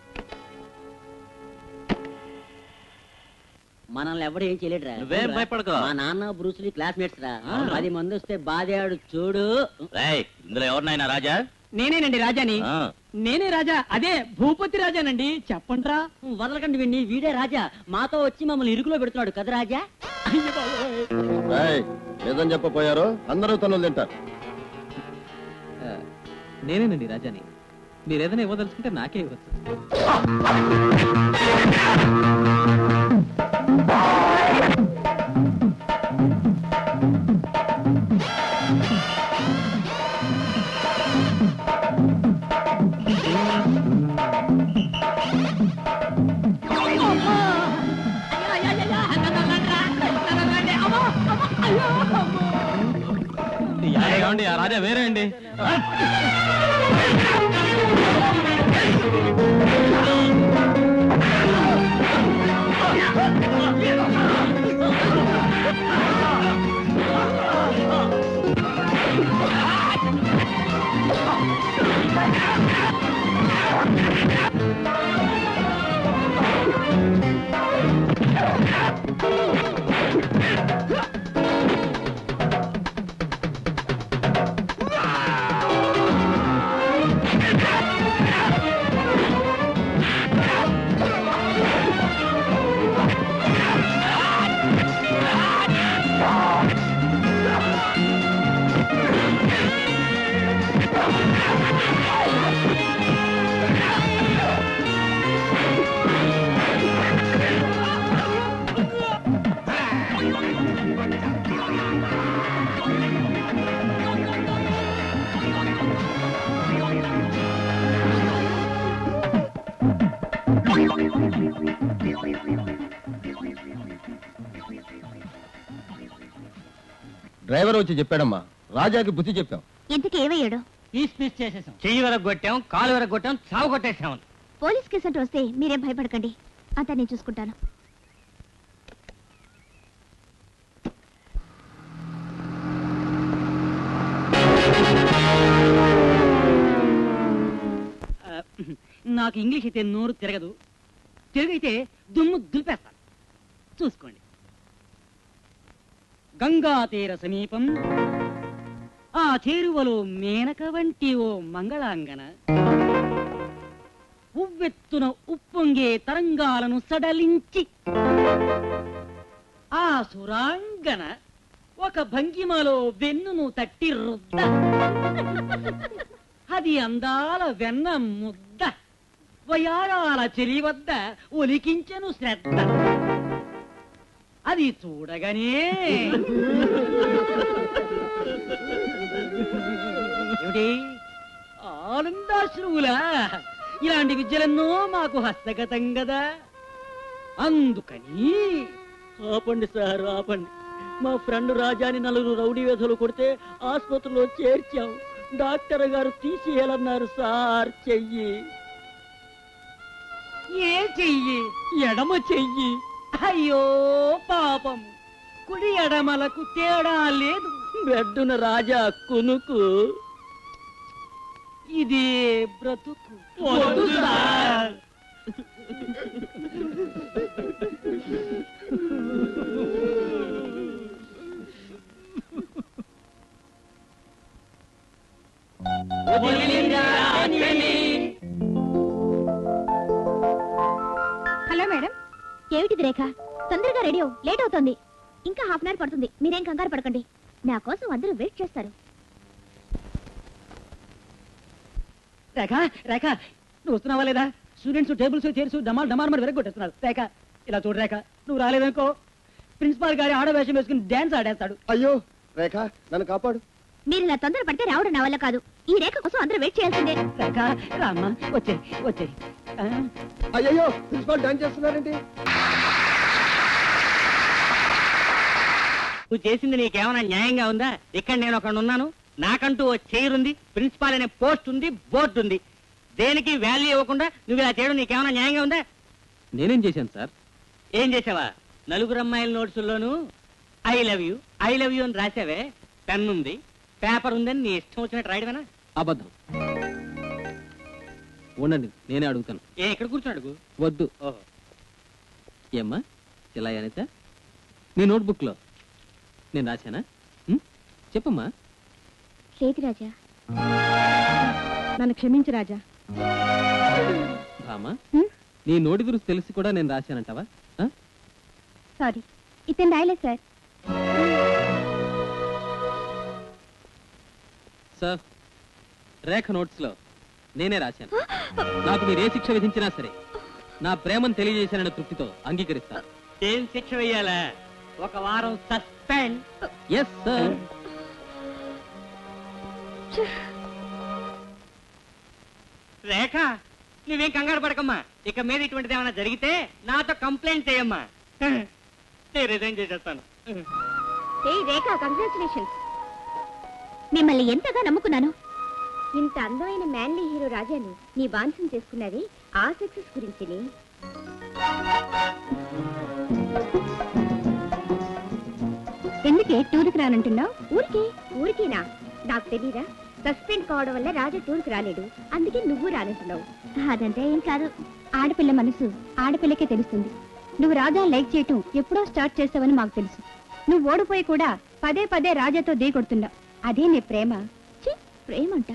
మనల్ని ఎవడు ఏం చేయలేడురా నువ్వేం భయపడకు. మా నాన్న బ్రూస్లీ క్లాస్మేట్స్ రా పది మంది వస్తే బాధాడు చూడు ఇందులో ఎవరినైనా రాజా నేనేనండి రాజాని ఆ. నేనే రాజా అదే భూపతి రాజానండి చెప్పండ్రా వదలకండి విన్ని వీడే రాజా మాతో వచ్చి మమ్మల్ని ఇరుకులో పెడుతున్నాడు కదా రాజా నిజం చెప్పపోయారు అందరూ తనులు తింటారు నేనేనండి రాజాని మీరు ఏదైనా ఇవ్వదలుచుకుంటే నాకే ఇవ్వచ్చు ఏమండి ఆ రాజా వేరే అండి డ్రైవర్ వచ్చి చెప్పాడమ్మా రాజాకి బుద్ధి చెప్పాం ఇంతకు ఏమయ్యాడు పీస్ పీస్ చేసేసాం చెయ్యి వరకు కొట్టాం కాలు వరకు కొట్టాం చావు కొట్టేసాం పోలీస్ కేసు అంటూ వస్తే మీరేం భయపడకండి అంతా నేను చూసుకుంటాను ఆ, నాకు ఇంగ్లీష్ అయితే నోరు తిరగదు తిరిగైతే దుమ్ము దులిపేస్తాను చూసుకోండి గంగా తీర సమీపం ఆ చేరువలో మేనక వంటి ఓ మంగళాంగన ఉవ్వెత్తున ఉప్పొంగే తరంగాలను సడలించి ఆ సురాంగన ఒక భంగిమలో వెన్నును తట్టి రుద్ద అది అందాల వెన్న ముద్ద వయారాల చెలి వద్ద ఒలికించెను శ్రద్ధ అది చూడగానే ఏమిటి ఆనందాశ్రువులా ఇలాంటి విద్యలెన్నో మాకు హస్తగతం కదా అందుకని ఆపండి సార్ ఆపండి మా ఫ్రెండ్ రాజాని నలుగురు రౌడీ వేధులు కొడితే ఆసుపత్రిలో చేర్చాం డాక్టర్ గారు తీసేయాలన్నారు సార్ చెయ్యి ఏ చెయ్యి ఎడమ చెయ్యి అయ్యో పాపం కుడి ఎడమలకు తేడా లేదు బెడ్డున రాజా కునుకు ఇదే బ్రతుకు వద్దు సార్ హలో మేడం ఏమిటిది రేఖ తొందరగా రెడీ అవ్వు లేట్ అవుతుంది ఇంకా హాఫ్ అన్ అవర్ పడుతుంది మీరేం కంగారు పడకండి నా కోసం అందరూ వెయిట్ చేస్తారు రేఖ రేఖ నువ్వు వస్తున్నావా లేదా స్టూడెంట్స్ టేబుల్స్ చైర్స్ డమాల్ డమాల్ మరి వెరగొట్టేస్తున్నారు రేఖ ఇలా చూడు రేఖ నువ్వు రాలేదనుకో ప్రిన్సిపాల్ గారి ఆడవేషం వేసుకుని డాన్స్ ఆడేస్తాడు అయ్యో రేఖ నన్ను కాపాడు మీరు ఇలా తొందర పడితే రావడం నా వల్ల కాదు ఈ రేఖ కోసం అందరూ వెయిట్ చేయాల్సిందే రేఖ రామ్మా వచ్చే వచ్చే అయ్యయ్యో ప్రిన్సిపాల్ డాన్స్ చేస్తున్నారేంటి నువ్వు చేసింది నీకేమైనా న్యాయంగా ఉందా ఇక్కడ నేను ఒకడు ఉన్నాను నాకంటూ ఓ చైర్ ఉంది ప్రిన్సిపాల్ అనే పోస్ట్ ఉంది బోర్డు ఉంది దేనికి వాల్యూ ఇవ్వకుండా నువ్వు ఇలా చేయడం నీకేమైనా న్యాయంగా ఉందా నేనేం చేశాను సార్ ఏం చేసావా నలుగురు అమ్మాయిల నోట్సుల్లోనూ I love you I love you అని రాసావే పెన్ ఉంది పేపర్ ఉందని నీ ఇష్టం వచ్చినట్టు రాయడమేనా అబద్ధం ఉండండి నేనే అడుగుతాను ఏ ఇక్కడ కూర్చొని అడుగు వద్దు ఓహో ఏమ్మా ఇలా అనిత నీ నోట్బుక్లో నేను రాశానా ఉం? చెప్పమ్మా లేదు రాజా నన్ను క్షమించు రాజా రామా ఉం? నీ నోటి గురించి తెలిసి కూడా నేను రాశానంటావా ఆ? సారీ ఇతను రాయలేదు సార్ సార్ రేఖ నోట్స్లో నేనే రాశాను నాకు మీరు ఏ శిక్ష విధించినా సరే నా ప్రేమను తెలియజేశానన్న తృప్తితో అంగీకరిస్తాను ఏం శిక్ష వెయ్యాలా ఒక వారం సస్పెండ్ ఎస్ సార్ రేఖ నువ్వేం కంగారు పడకమ్మా ఇక మీద ఇటువంటిది ఏమైనా జరిగితే నాతో కంప్లైంట్ చేయమ్మా నేను రిజైన్ చేసేస్తాను ఏ రేఖ కంగ్రాచులేషన్స్ మిమ్మల్ని ఎంతగా నమ్ముకున్నాను ఇంత అందమైన మ్యాన్లీ హీరో రాజాను నీ బాన్సం చేసుకున్నది ఆ సక్సెస్ గురించి ఎందుకే టూర్కి రానంటున్నావు ఊరికి ఊరికేనా నాకు తెలీదా సస్పెండ్ కావడం వల్ల రాజా టూర్కి రాలేడు అందుకే నువ్వు రానంటున్నావు అదంతా ఏం కాదు ఆడపిల్ల మనసు ఆడపిల్లకే తెలుస్తుంది నువ్వు రాజా లైక్ చేయటం ఎప్పుడో స్టార్ట్ చేసావని మాకు తెలుసు నువ్వు ఓడిపోయి కూడా పదే పదే రాజాతో దిగొడుతున్నావు అదే నీ ప్రేమ ఛీ, ప్రేమ అంట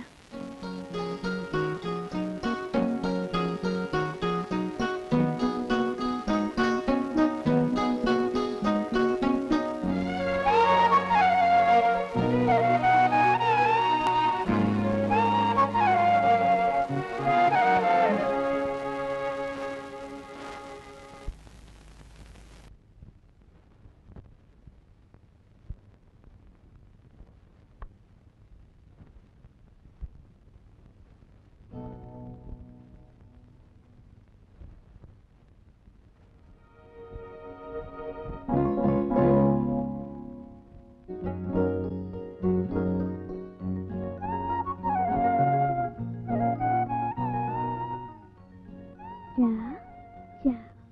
Raja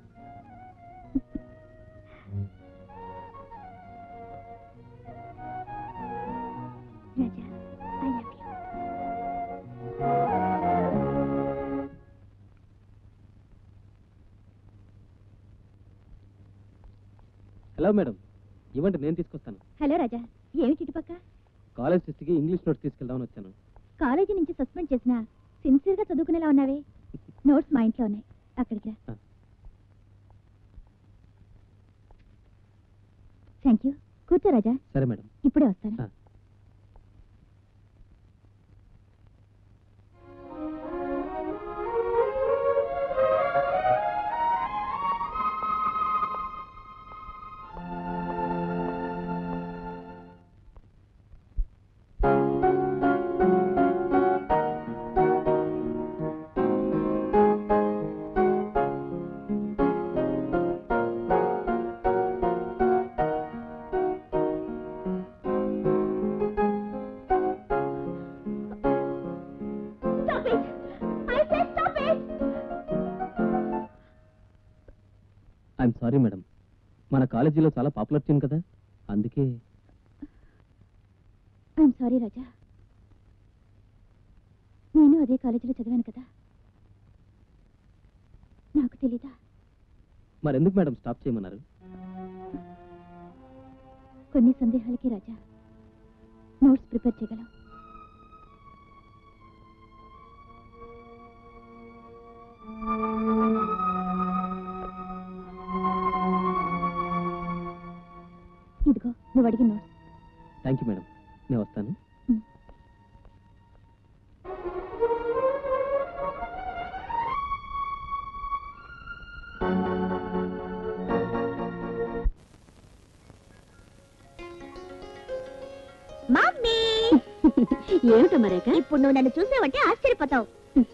Raja I love you hello madam ఇవ్వండి నేను తీసుకొస్తాను హలో రాజా ఏమిటి ఇటుపక్క కాలేజ్ టెస్ట్కి ఇంగ్లీష్ నోట్స్ తీసుకెళ్దామని వచ్చాను కాలేజీ నుంచి సస్పెండ్ చేసిన సిన్సియర్ గా చదువుకునేలా ఉన్నావే నోట్స్ మా ఇంట్లో ఉన్నాయి అక్కడికి రా ఆ. థ్యాంక్ యూ కూర్చో రాజా సరే మేడం ఇప్పుడే వస్తాను ఆ. Stop it! I said stop it! I'm sorry madam మన కాలేజీలో చాలా పాపులర్ టీం కదా అందుకే ఐఎమ్ సారీ రాజా నేను అదే కాలేజీలో చదివాను కదా నాకు తెలీదా మరెందుకు మేడం స్టాప్ చేయమన్నారు కొన్ని సందేహాలకి రాజా నోట్స్ ప్రిపేర్ చేయగలం ఇదిగో నువ్వు అడిగిన నోట్స్ థ్యాంక్ యూ మేడం నేను వస్తాను ఏమిటమ్మా రేఖ ఇప్పుడు నువ్వు నన్ను చూసావంటే ఆశ్చర్యపోతావు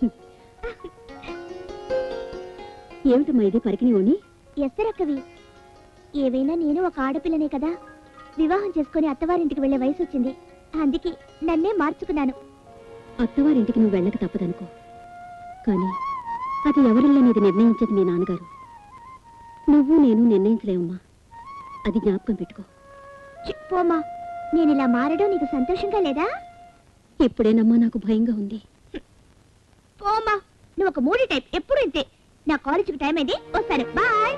ఏమిటమ్మా ఇది పరికిని ఉని ఎస్తరక్కవి ఏవైనా నేను ఒక ఆడపిల్లనే కదా వివాహం చేసుకుని అత్తవారింటికి వెళ్లే వయసు వచ్చింది అందుకే నన్నే మార్చుకున్నాను అత్తవారింటికి నువ్వు వెళ్ళక తప్పదనుకో కానీ అది ఎవరిల్లనేది నిర్ణయించేది మీ నాన్నగారు నువ్వు నేను నిర్ణయించలేవమ్మా అది జ్ఞాపకం పెట్టుకో పోమా నేను ఇలా మారడం నీకు సంతోషంగా లేదా ఇప్పుడేనమ్మా నాకు భయంగా ఉంది పోమా నువ్వు ఒక మూడి టైప్ ఎప్పుడు ఇంతే నా కాలేజీకి టైం అయింది వస్తాను బాయ్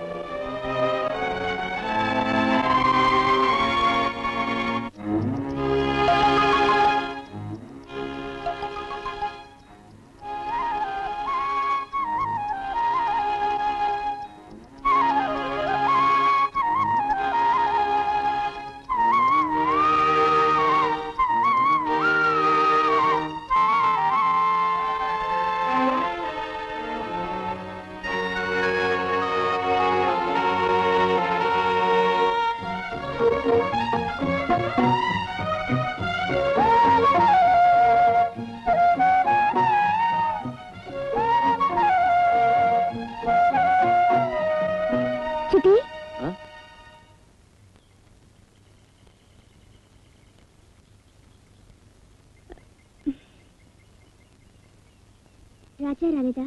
చిటి ఆ? రాజా రాలేదా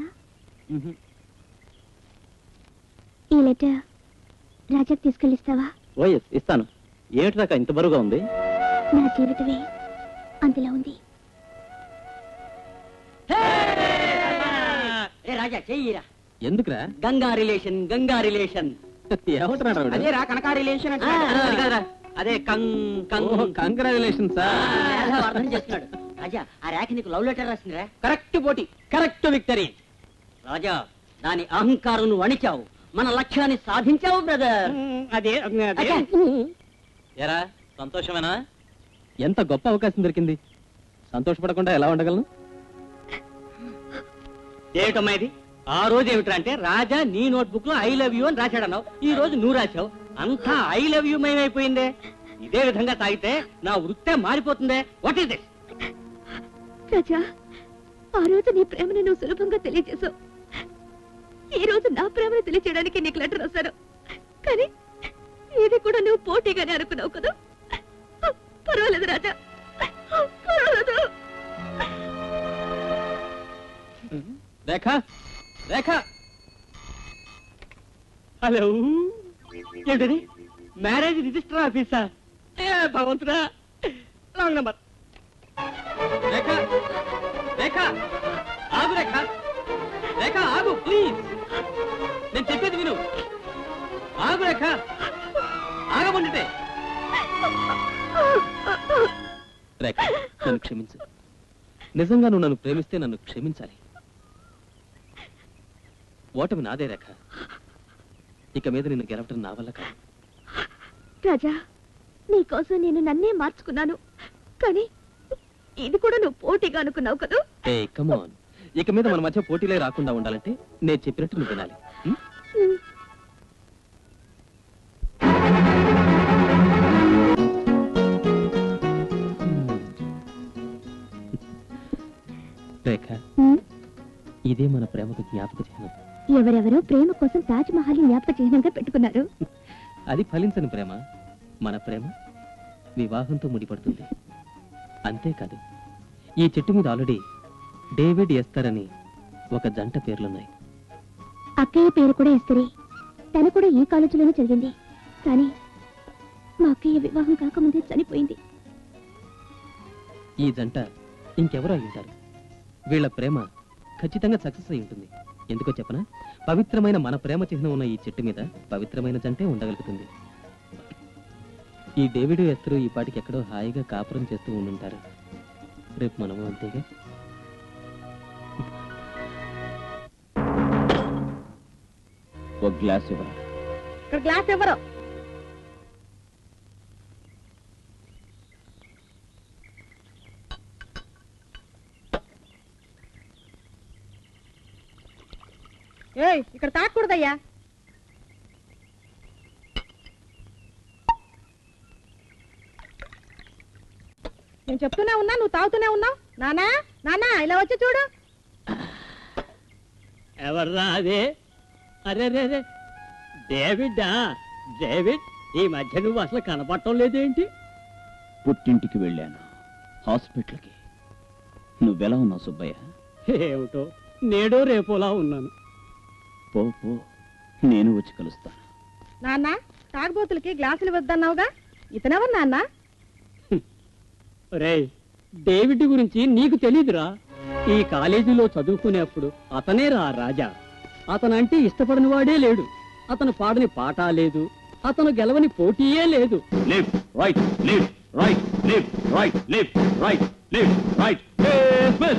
ఈ లెటర్ రాజాకి తీసుకెళ్ళిస్తావా ఓఎస్ ఇస్తాను ఏమిటి దాకా ఇంత బరువుగా ఉంది నా జీవితమే అంతలా ఉంది ఏ రాజా చెయ్యిరా ఎందుకురా గంగా రిలేషన్ గంగా రిలేషన్ ఏమంటున్నాడు ఆవిడ? అదే రా కనకా రిలేషన్ ఆ, అది కాదురా. అదే కంగ్ కంగ్ ఓ కంగ్రాచులేషన్ ఆ, సార్ ఏదో అర్థం చేస్తున్నాడు రాజా ఆ రేఖ నీకు లవ్ లెటర్ రాసిందిరా కరెక్ట్ పోటీ కరెక్ట్ విక్టరీ రాజా దాని అహంకారం నువ్వు అణిచావు మన లక్ష్యాన్ని సాధించావు బ్రదర్ అదే అదే ఎరా సంతోషమేనా ఎంత గొప్ప అవకాశం దొరికింది సంతోషపడకుండా ఎలా ఉండగలను ఏమిటమ్మా ఇది ఆ రోజు ఏమిట్రా అంటే రాజా నీ నోట్బుక్ లో ఐ లవ్ యూ అని రాశాడు అన్నావు ఈ రోజు నువ్వు రాశావు అంతా ఐ లవ్ యూ మయమైపోయిందే ఇదే విధంగా తాగితే నా వృత్తే మారిపోతుందే వాట్ ఈస్ దిస్ రాజా ఆ రోజు నీ ప్రేమను నువ్వు సులభంగా తెలియజేశావు ఈ రోజు నా ప్రేమను తెలియజేయడానికి నీకు లెటర్ రాశాను కానీ ఇది కూడా నువ్వు పోటీగానే అనుకున్నావు కదా పర్వాలేదు రాజా పర్వాలేదు రేఖ రేఖ హలో ఏంటది మ్యారేజ్ రిజిస్టర్ ఆఫీసా ఏ భగవంతుడా రాంగ్ నంబర్ రేఖ రేఖ ఆగు రేఖ రేఖ ఆగు ప్లీజ్ నేను చెప్పేది విను ఆగు రేఖ ఆగమంటే రేఖ నన్ను క్షమించు నిజంగా నువ్వు నన్ను ప్రేమిస్తే నన్ను క్షమించాలి ఓటమి నాదే రేఖ ఇక మీద నిన్ను గెలవటం నా వల్ల కాదు రాజా నీకోసం నేను నన్నే మార్చుకున్నాను కానీ ఇది కూడా నువ్వు పోటీగా అనుకున్నావు కదా ఏ కమాన్ ఇక మీద మన మధ్య పోటీలే రాకుండా ఉండాలంటే నేను చెప్పినట్టు నువ్వు వినాలి ఉం? రేఖ ఉమ్, ఇదే మన ప్రేమకు జ్ఞాపక చిహ్నం ఎవరెవరో ప్రేమ కోసం తాజ్ మహల్ జ్ఞాపక చిహ్నంగా పెట్టుకున్నారు అది ఫలించని ప్రేమ మన ప్రేమ వివాహంతో ముడిపడుతుంది అంతేకాదు ఈ చెట్టు మీద ఆల్రెడీ డేవిడ్ ఎస్తర్ అని ఒక జంట పేర్లున్నాయి అక్కయ్య పేరు కూడా ఇస్తరి తను కూడా ఈ కాలేజీలోనే చదివింది కానీ మా అక్కయ్య వివాహం కాకముందే చనిపోయింది ఈ జంట ఇంకెవరో అయి ఉంటారు వీళ్ళ ప్రేమ ఖచ్చితంగా సక్సెస్ అయి ఉంటుంది ఎందుకో చెప్పనా పవిత్రమైన మన ప్రేమ చిహ్నం ఉన్న ఈ చెట్టు మీద పవిత్రమైన జంటే ఉండగలుగుతుంది ఈ డేవిడ్ ఎస్తరు ఈ పాటికి ఎక్కడో హాయిగా కాపురం చేస్తూ ఉండుంటారు రేపు మనము అంతేగా ఒక గ్లాస్ ఇవ్వరా ఇక్కడ గ్లాస్ ఎవరు ఏయ్ ఇక్కడ తాకూడదయ్యా నేను చెప్తూనే ఉన్నా నువ్వు తాగుతూనే ఉన్నావు నానా నానా ఇలా వచ్చి చూడు ఎవర్రా అదే అరే రే రే డేవిడ్డా డేవిడ్ ఈ మధ్య నువ్వు అసలు కనపడటం లేదేంటి పుట్టింటికి వెళ్ళాను హాస్పిటల్కి నువ్వెలా ఉన్నావు సుబ్బయ్య ఏమిటో నేడో రేపోలా ఉన్నాను పో పో నేను వచ్చి కలుస్తాను నాన్న తాగుబోతులకి గ్లాసులు వద్దన్నావుగా ఇతనెవరు నాన్న రేయ్ డేవిడ్ గురించి నీకు తెలీదురా ఈ కాలేజీలో చదువుకునేప్పుడు అతనే రా రాజా అతనంటే ఇష్టపడని వాడే లేడు అతను పాడని పాట లేదు అతను గెలవని పోటీయే లేదు live right live right live right live right live right Smith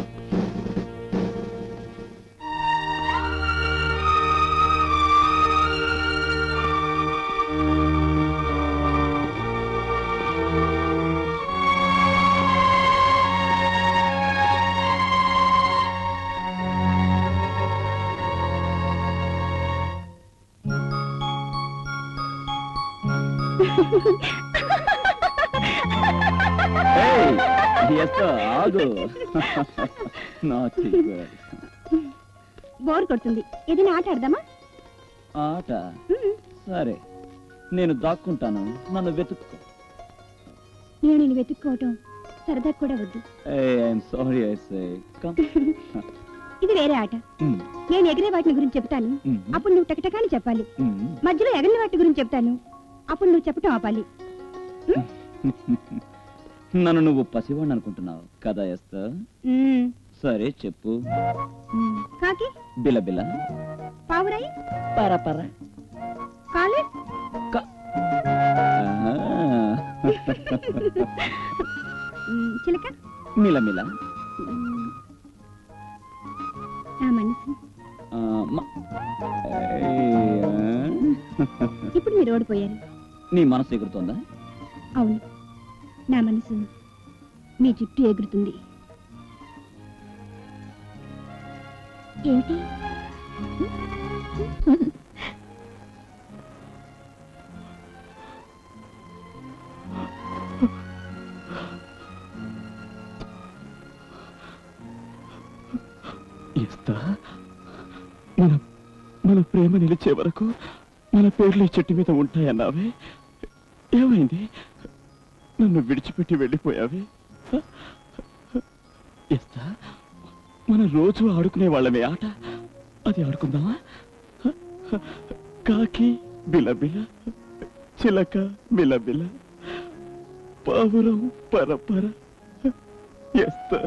ఆగు నా చిక్కు. బోర్ కొడుతుంది ఏదైనా ఆట ఆడదామా ఆట సరే నేను దాక్కుంటాను నన్ను వెతుక్కో నేను నేను వెతుక్కోవటం సరదా కూడా వద్దు I'm sorry I say come ఇది వేరే ఆట నేను ఎగిరే వాటిని గురించి చెప్తాను అప్పుడు నువ్వు టకటకాని చెప్పాలి మధ్యలో ఎగరిన వాటి గురించి చెప్తాను అప్పుడు నువ్వు చెప్పటం ఆపాలి నన్ను నువ్వు పసివాడిని అనుకుంటున్నావు కదా ఎస్తా మ్మ్. సరే చెప్పు మ్మ్. కాకి బిలబిల పావురాయి పర పర కాలే ఆహా. మ్మ్. చిలక మిలమిల మ్మ్. నా మనసు ఆ, మ- ఏయ్, ఆ. ఇప్పుడు మీరు ఓడిపోయారు నీ మనసు ఎగురుతోందా అవును నా మనసు మీ చుట్టూ ఎగురుతుంది ఏమిటి ఇస్తా మన మన ప్రేమ నిలిచే వరకు మన పేర్లు ఈ చెట్టు మీద ఉంటాయన్నావే ఏమైంది నన్ను విడిచిపెట్టి వెళ్ళిపోయావే ఇస్తా మన రోజు ఆడుకునే వాళ్ళమే ఆట అది ఆడుకుందామా కాకి బిలబిల చిలక బిలబిల పావురం పరపర ఎస్తా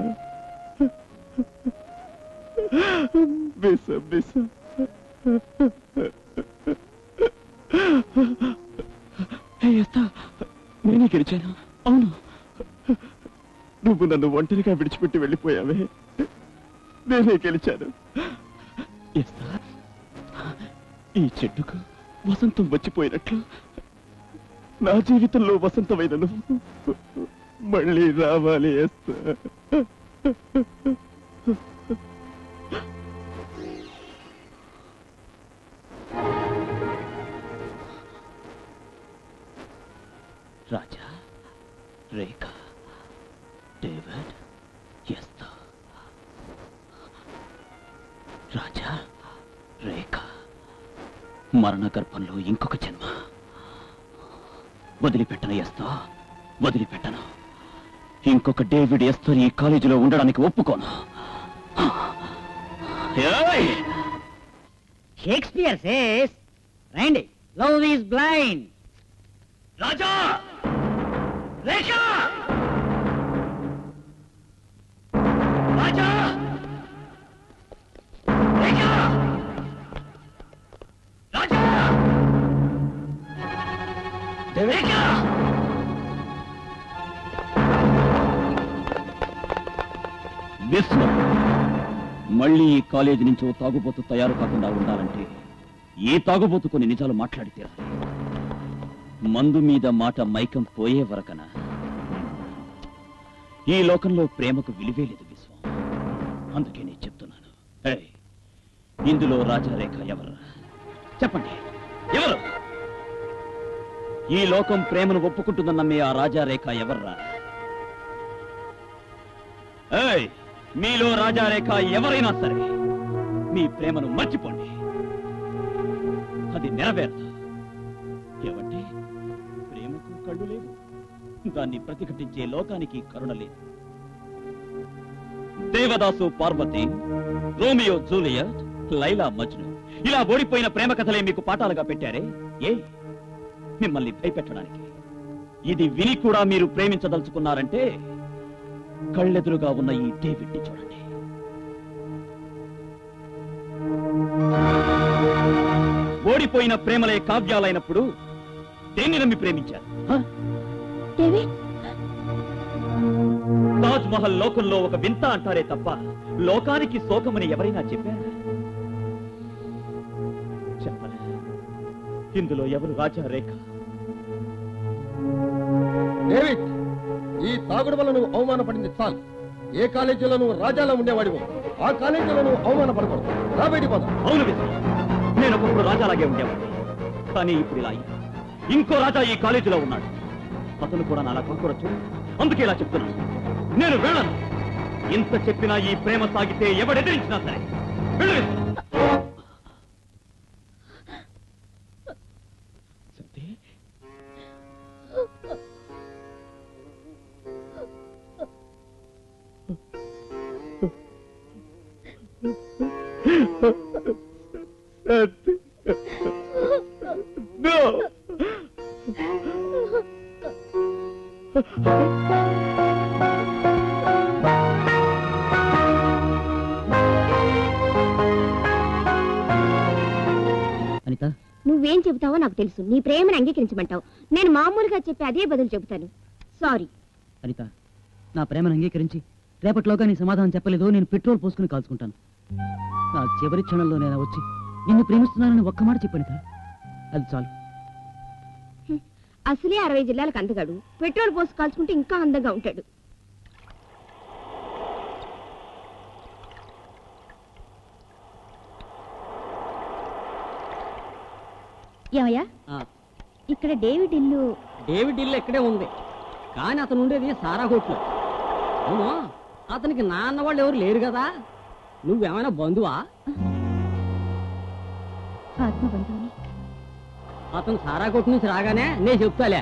బిస బిస హే, ఎస్తా నేనే గెలిచాను అవును నువ్వు నన్ను ఒంటరిగా విడిచిపెట్టి వెళ్ళిపోయావే నేనే గెలిచాను ఎస్తా ఈ చెట్టుకు వసంతం వచ్చిపోయినట్లు నా జీవితంలో వసంతమైన నువ్వు మళ్ళీ రావాలి ఎస్తా రాజా రేఖ డేవిడ్ ఎస్తా రాజా రేఖ మరణ గర్భంలో ఇంకొక జన్మ వదిలిపెట్టను ఎస్తా వదిలిపెట్టను ఇంకొక డేవిడ్ ఎస్తో ఈ కాలేజీలో ఉండడానికి ఒప్పుకోను ఏయ్! షేక్స్పియర్ సేస్ రండి love is blind Raja Rekha Raja Rekha Raja Rekha Vishwam మళ్ళీ ఈ కాలేజీ నుంచి ఓ తాగుబోతు తయారు కాకుండా ఉండాలంటే ఈ తాగుబోతు కొన్ని నిజాలు మాట్లాడి తీరాలి మందు మీద మాట మైకం పోయే వరకన ఈ లోకంలో ప్రేమకు విలువే లేదు విశ్వం అందుకే నేను చెప్తున్నాను ఏయ్, ఇందులో రాజారేఖ ఎవరు చెప్పండి ఎవరు ఈ లోకం ప్రేమను ఒప్పుకుంటుందని నమ్మే ఆ రాజారేఖ ఎవర్రా ఏయ్ మీలో రాజారేఖ ఎవరైనా సరే మీ ప్రేమను మర్చిపోండి అది నెరవేరదు ఏమంటే ప్రేమకు కళ్ళు లేవు దాన్ని ప్రతిఘటించే లోకానికి కరుణ లేదు దేవదాసు పార్వతి రోమియో జూలియట్ లైలా మజ్ను ఇలా ఓడిపోయిన ప్రేమ కథలే మీకు పాఠాలుగా పెట్టారే ఏ మిమ్మల్ని భయపెట్టడానికి ఇది విని కూడా మీరు ప్రేమించదలుచుకున్నారంటే కళ్ళెదురుగా ఉన్న ఈ డేవిడ్ని చూడండి ఓడిపోయిన ప్రేమలే కావ్యాలైనప్పుడు దేన్ని నమ్మి ప్రేమించారు హ? డేవిడ్ తాజ్ మహల్ లోకంలో ఒక వింత అంటారే తప్ప లోకానికి శోకమని ఎవరైనా చెప్పారా చెప్పలే ఇందులో ఎవరు రాజా రేఖ డేవిడ్ ఈ తాగుడు వల్ల నువ్వు అవమానపడింది చాలు ఏ కాలేజీలో నువ్వు రాజాలో ఉండేవాడివో ఆ కాలేజీలో నువ్వు అవమానపడకూడదు రా బయటికి పోదాం అవును విజయ్ నేను ఒకప్పుడు రాజాలాగే ఉండేవాడిని కానీ ఇప్పుడు ఇలా అయ్యా ఇంకో రాజా ఈ కాలేజీలో ఉన్నాడు అతను కూడా నాలా కాకూడదు అందుకే ఇలా చెప్తున్నాను నేను వెళ్ళను ఇంత చెప్పినా ఈ ప్రేమ సాగితే ఎవడెదిరించినా సరే వెళ్ళు విజయ్. సత్య No! అనిత నువ్వేం చెబుతావో నాకు తెలుసు నీ ప్రేమను అంగీకరించమంటావు నేను మామూలుగా చెప్పి అదే బదులు చెబుతాను సారీ అనిత నా ప్రేమను అంగీకరించి రేపటిలోగా నీ సమాధానం చెప్పలేదు నేను పెట్రోల్ పోసుకుని కాల్చుకుంటాను నా చివరి క్షణంలో నేను వచ్చి నిన్ను ప్రేమిస్తున్నానని ఒక్క మాట చెప్పనిత అది చాలు అసలే అరవై జిల్లాలకు అందగాడు పెట్రోల్ పోసి కాల్చుకుంటే ఇంకా అందంగా ఉంటాడు ఏమయ్యా ఇక్కడ డేవిడ్ ఇల్లు డేవిడ్ ఇల్లు ఇక్కడే ఉంది కానీ అతను ఉండేది సారా కొట్లో అవును అతనికి నాన్న వాళ్ళు ఎవరు లేరు కదా నువ్వేమైనా బంధువా ఆత్మబంధువుని అతను సారా కొట్టు నుంచి రాగానే నేను చెప్తాలే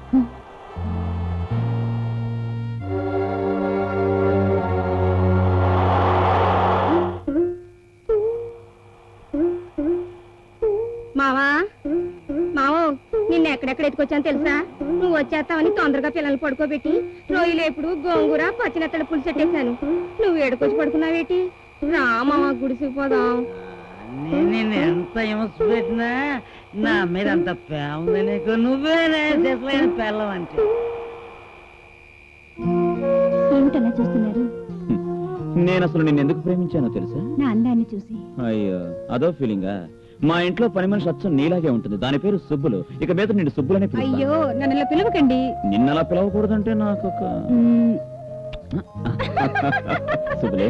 మావా మావో నిన్న ఎక్కడెక్కడ ఎత్తుకొచ్చాను తెలుసా నువ్వు వచ్చేస్తావని తొందరగా పిల్లల్ని పడుకోబెట్టి రొయ్యలు ఎప్పుడు గోంగూర పచ్చినత్తడి పులుసు పెట్టేశాను నువ్వు ఏడుకొచ్చి పడుకున్నావేటి రా మావా గుడిసికి పోదాం నేను ఎంత హింస పెట్టినా నా మీద అంత ప్రేమ ఉంది నీకు నువ్వే చేసలేని పిల్లం అంటే ఏమిటలా చూస్తున్నారు నేను అసలు నిన్ను ఎందుకు ప్రేమించానో తెలుసా నా అందాన్ని చూసి అయ్యో అదో ఫీలింగా మా ఇంట్లో పని మనిషి అచ్చం నీలాగే ఉంటుంది దాని పేరు సుబ్బులు ఇక మీద నిన్ను సుబ్బులనే పిలుస్తాను అయ్యో నన్ను ఇలా పిలవకండి నిన్నలా పిలవకూడదంటే నాకు ఒక మ్మ్, సుబ్బులే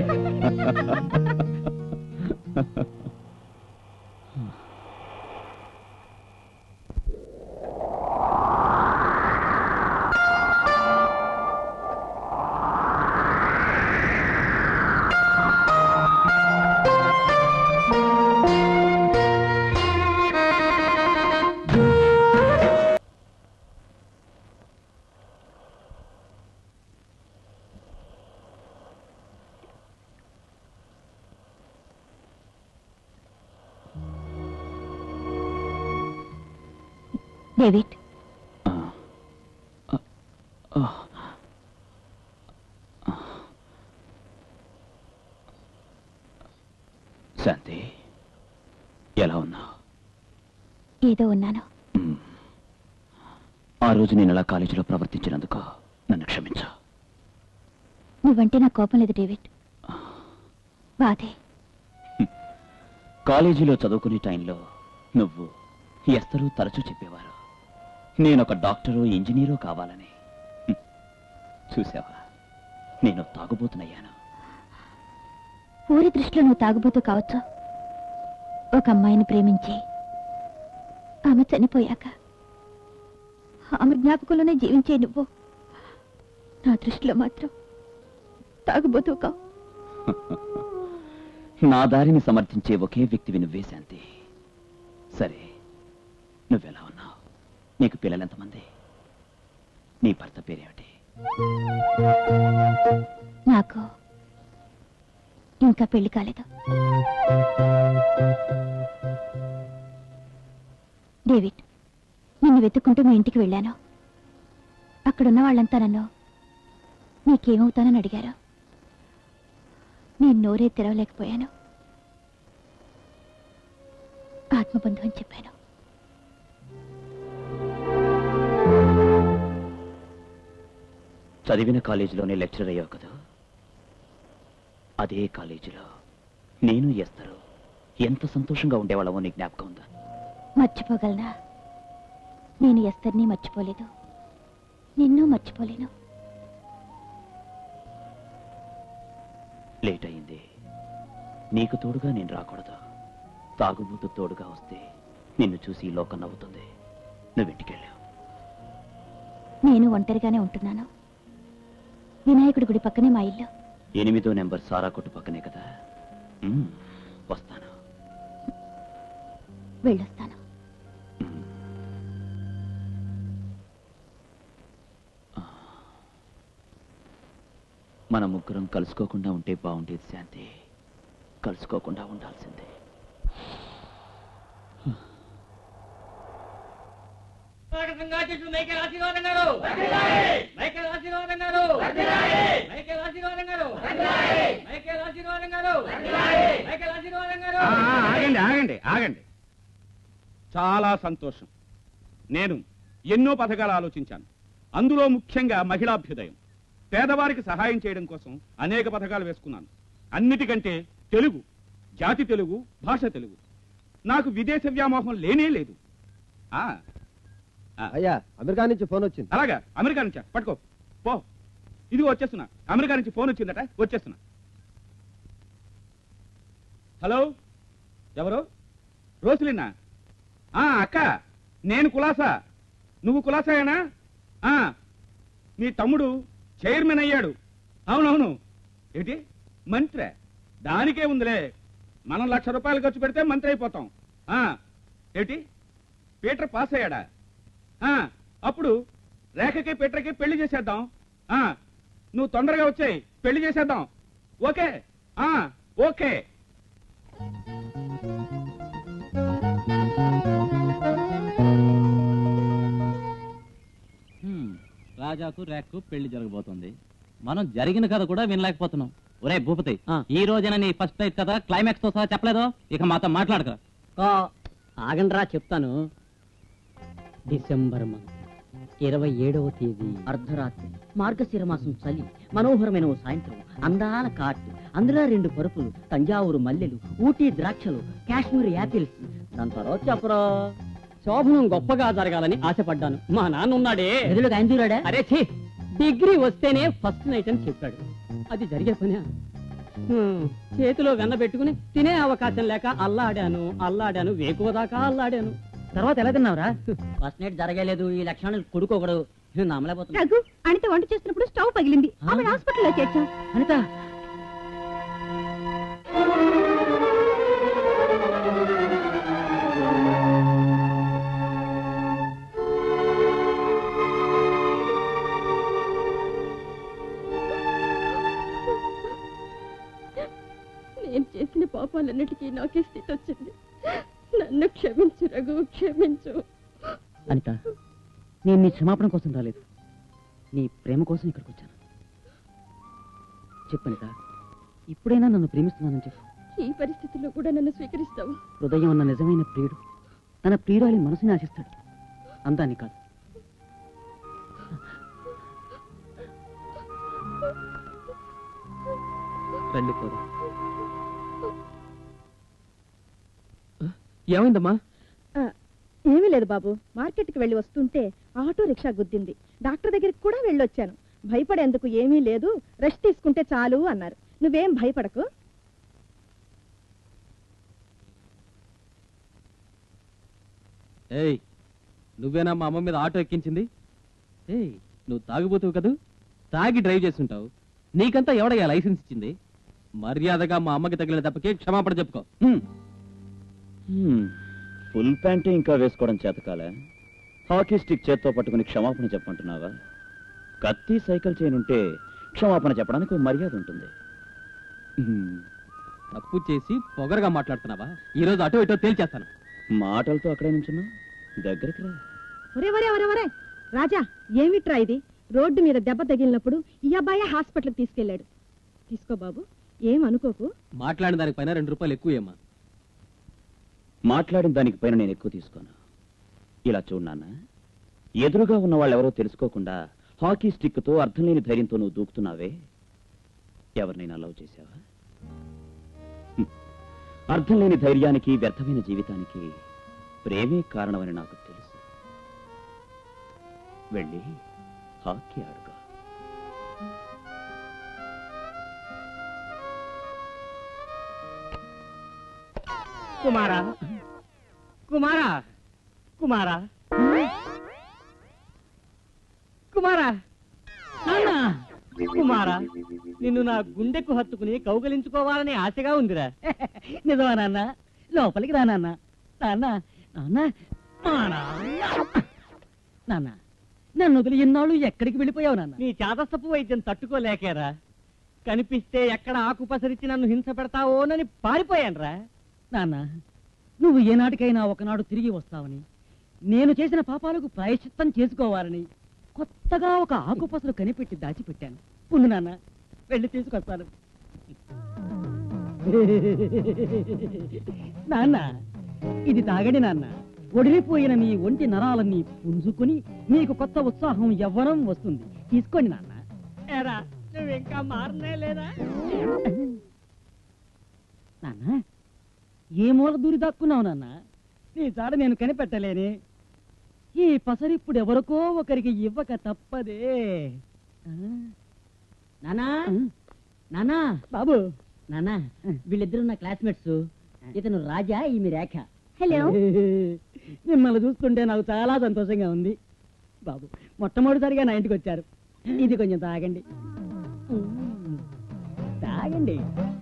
డేవిడ్ శాంతి ఎలా ఉన్నావు ఏదో ఉన్నాను ఆ రోజు నేను అలా కాలేజీలో ప్రవర్తించినందుకు నన్ను క్షమించు నువ్వంటే నాకు కోపం లేదు డేవిడ్ బాధే కాలేజీలో చదువుకునే టైంలో నువ్వు ఎస్తరు తరచూ చెప్పేవారు నేను ఒక డాక్టరు ఇంజనీరు కావాలని హ్మ్. చూసావా నేను తాగుబోతున్నయ్యాను ఊరి దృష్టిలో నువ్వు తాగుబోతూ కావచ్చు ఒక అమ్మాయిని ప్రేమించి ఆమె చనిపోయాక ఆమె జ్ఞాపకంలోనే జీవించే నువ్వు నా దృష్టిలో మాత్రం తాగుబోతూ కావు నా దారిని సమర్థించే ఒకే వ్యక్తివి నువ్వే శాంతి సరే నువ్వెలా ఉన్నావు నీకు పిల్లలు ఎంతమంది నీ భర్త పేరేమిటి నాకు ఇంకా పెళ్లి కాలేదు డేవిడ్ నిన్ను వెతుక్కుంటూ మీ ఇంటికి వెళ్ళాను అక్కడున్న వాళ్ళంతా నన్ను నీకేమవుతానని అడిగారు నేను నోరే తెరవలేకపోయాను ఆత్మబంధు అని చెప్పాను చదివిన కాలేజీలోనే లెక్చరర్ అయ్యావు కదా అదే కాలేజీలో నేను ఎస్తరు ఎంత సంతోషంగా ఉండేవాళ్ళమో నీ జ్ఞాపకం ఉందా మర్చిపోగలనా నేను ఎస్తర్ని మర్చిపోలేదు నిన్ను మర్చిపోలేను లేట్ అయింది నీకు తోడుగా నేను రాకూడదు తాగుబోతు తోడుగా వస్తే నిన్ను చూసి ఈ లోకం నవ్వుతుంది నువ్వు ఇంటికెళ్ళావు నేను ఒంటరిగానే ఉంటున్నాను వినాయకుడి గుడి పక్కనే మా ఇల్లు ఎనిమిదో నెంబర్ సారా కొట్టు పక్కనే కదా మ్మ్, వస్తాను వెళ్ళొస్తాను మ్మ్. ఆ. మన ముగ్గురం కలుసుకోకుండా ఉంటే బాగుండేది శాంతి కలుసుకోకుండా ఉండాల్సిందే స్వాగతంగా చేసిన మైకేల్ ఆశీర్వాదం గారు మైకేల్ ఆశీర్వాదం గారు మైకేల్ ఆశీర్వాదం గారు మైకేల్ ఆశీర్వాదం గారు మైకేల్ ఆశీర్వాదం గారు ఆ, ఆ, ఆగండి ఆగండి ఆగండి చాలా సంతోషం నేను ఎన్నో పథకాలు ఆలోచించాను అందులో ముఖ్యంగా మహిళాభ్యుదయం పేదవారికి సహాయం చేయడం కోసం అనేక పథకాలు వేసుకున్నాను అన్నిటికంటే తెలుగు జాతి తెలుగు భాష తెలుగు నాకు విదేశ వ్యామోహం లేనే లేదు ఆ అయ్యా అమెరికా నుంచి ఫోన్ వచ్చింది అలాగా అమెరికా నుంచా పట్టుకో పో ఇది వచ్చేస్తున్నా అమెరికా నుంచి ఫోన్ వచ్చిందట వచ్చేస్తున్నా హలో ఎవరు రోసిలినా ఆ అక్క నేను కులాసా నువ్వు కులాసాయేనా ఆ మీ తమ్ముడు చైర్మన్ అయ్యాడు అవునవును ఏంటి మంత్రి దానికే ఉందిలే మనం లక్ష రూపాయలు ఖర్చు పెడితే మంత్రి అయిపోతాం ఆ ఏంటి పీటర్ పాస్ అయ్యాడా ఆ, అప్పుడు రేఖకి పీటర్కి పెళ్లి చేసేద్దాం ఆ, నువ్వు తొందరగా వచ్చాయి పెళ్లి చేసేద్దాం ఓకే ఆ, ఓకే హ్మ్, రాజాకు రేక్కు పెళ్లి జరగబోతుంది మనం జరిగిన కథ కూడా వినలేకపోతున్నాం ఒరే భూపతి ఆ. ఈ రోజున నీ ఫస్ట్ నైట్ కథ క్లైమాక్స్ తో సహా చెప్పలేదు ఇక మాతో మాట్లాడక ఆగండ్రా చెప్తాను డిసెంబర్ మంత్ ఇరవై ఏడవ తేదీ అర్ధరాత్రి మార్గశిర మాసం చలి మనోహరమైన ఓ సాయంత్రం అందాల కార్ట్ అందులో రెండు పరుపులు తంజావూరు మల్లెలు ఊటీ ద్రాక్షలు కాశ్మీర్ యాపిల్స్ దాని తర్వాత చెప్పరా శోభనం గొప్పగా జరగాలని ఆశపడ్డాను మా నాన్న ఉన్నాడే ఎదురు ఆయన అరే ఛీ డిగ్రీ వస్తేనే ఫస్ట్ నైట్ అని చెప్పాడు అది జరిగే పని చేతిలో వెన్న పెట్టుకుని తినే అవకాశం లేక అల్లాడాను అల్లాడాను వేకువ దాకా అల్లాడాను తర్వాత ఎలా తిన్నావురా ఫస్ట్ నైట్ జరగలేదు ఈ లక్షణాలు కొడుకోకూడదు నేను నమ్మలేకపోతున్నా రఘు అనిత వంట చేస్తున్నప్పుడు స్టవ్ పగిలింది ఆ? ఆమె హాస్పిటల్లో చేర్చాం అనిత నేను చేసిన పాపాలన్నిటికీ నాకే స్థితి వచ్చింది నన్ను క్షమించు రఘు క్షమించు అనిత నేను నీ క్షమాపణ కోసం రాలేదు నీ ప్రేమ కోసం ఇక్కడికి వచ్చాను చెప్పు అనిత ఇప్పుడైనా నన్ను ప్రేమిస్తున్నానని చెప్పు ఈ పరిస్థితిలో కూడా నన్ను స్వీకరిస్తావు హృదయం అన్న నిజమైన ప్రియుడు తన ప్రియురాలి మనసుని ఆశిస్తాడు అందాన్ని కాదు రండి పోదాం ఏమైందమ్మా ఏమీ లేదు బాబు మార్కెట్కి వెళ్ళి వస్తుంటే ఆటో రిక్షా గుద్దింది డాక్టర్ దగ్గరికి కూడా వెళ్ళొచ్చాను భయపడేందుకు ఏమీ లేదు రెస్ట్ తీసుకుంటే చాలు అన్నారు నువ్వేం భయపడకు ఏయ్ నువ్వేనా మా అమ్మ మీద ఆటో ఎక్కించింది ఏయ్ నువ్వు తాగిపోతావు కదూ తాగి డ్రైవ్ చేస్తుంటావు నీకంతా ఎవడయ్యా లైసెన్స్ ఇచ్చింది మర్యాదగా మా అమ్మకి తగిలిన దెబ్బకి క్షమాపణ చెప్పుకో హ్మ్. హ్మ్. ఫుల్ ప్యాంటే ఇంకా వేసుకోవడం చేతకాలే హాకీ స్టిక్ చేత్తో పట్టుకుని క్షమాపణ చెప్పంటున్నావా కత్తి సైకిల్ చేయనుంటే క్షమాపణ చెప్పడానికి ఓ మర్యాద ఉంటుంది హ్మ్. తప్పు చేసి పొగరగా మాట్లాడుతున్నావా ఈ రోజు అటో ఇటో తేల్చేస్తాను మాటలతో అక్కడే నుంచున్నా దగ్గరికి రా ఒరే ఒరే ఒరే ఒరే రాజా ఏమిట్రా ఇది రోడ్డు మీద దెబ్బ తగిలినప్పుడు ఈ అబ్బాయి హాస్పిటల్కి తీసుకెళ్ళాడు తీసుకో బాబు ఏం అనుకోకు మాట్లాడిన దానిపైన రెండు రూపాయలు ఎక్కువేమ్మా మాట్లాడిన దానికి పైన నేను ఎక్కువ తీసుకోను ఇలా చూడు నాన్న ఎదురుగా ఉన్న వాళ్ళెవరో తెలుసుకోకుండా హాకీ స్టిక్తో అర్థం లేని ధైర్యంతో నువ్వు దూకుతున్నావే ఎవరినైనా లవ్ చేశావా హ్మ్. అర్థం లేని ధైర్యానికి వ్యర్థమైన జీవితానికి ప్రేమే కారణమని నాకు తెలుసు వెళ్ళి హాకీ ఆడుకో కుమారా కుమారా కుమారా కుమారా నాన్న కుమారా నిన్ను నా గుండెకు హత్తుకుని కౌగలించుకోవాలని ఆశగా ఉందిరా నిజమా నాన్న లోపలికి రా నాన్న నాన్న నాన్న మా నాన్న నాన్న నన్ను వదిలి ఇన్నాళ్ళు ఎక్కడికి వెళ్ళిపోయావు నాన్న నీ చాదస్తపు వైద్యం తట్టుకోలేకేరా కనిపిస్తే ఎక్కడ ఆకు పసరిచ్చి నన్ను హింస పెడతావోనని పారిపోయానురా నాన్న నువ్వు ఏనాటికైనా ఒకనాడు తిరిగి వస్తావని నేను చేసిన పాపాలకు ప్రాయశ్చిత్తం చేసుకోవాలని కొత్తగా ఒక ఆకుపసరు కనిపెట్టి దాచిపెట్టాను ఉండు నాన్న వెళ్ళి తీసుకొస్తాను నాన్న ఇది తాగడి నాన్న ఒడిలిపోయిన మీ ఒంటి నరాలన్నీ పుంజుకుని మీకు కొత్త ఉత్సాహం యవ్వనం వస్తుంది తీసుకోండి నాన్న ఏరా నువ్వు ఇంకా మారనే లేదా నాన్న ఏ మూల దూరి దాక్కున్నావు నాన్న నీ జాడ నేను కనిపెట్టలేని ఈ పసరిప్పుడు ఎవరికో ఒకరికి ఇవ్వక తప్పదే నానా నానా బాబు నానా వీళ్ళిద్దరు నా క్లాస్మేట్స్ ఇతను రాజా ఈమె రేఖ హలో మిమ్మల్ని చూస్తుంటే నాకు చాలా సంతోషంగా ఉంది బాబు మొట్టమొదటిసారిగా నా ఇంటికి వచ్చారు ఇది కొంచెం తాగండి తాగండి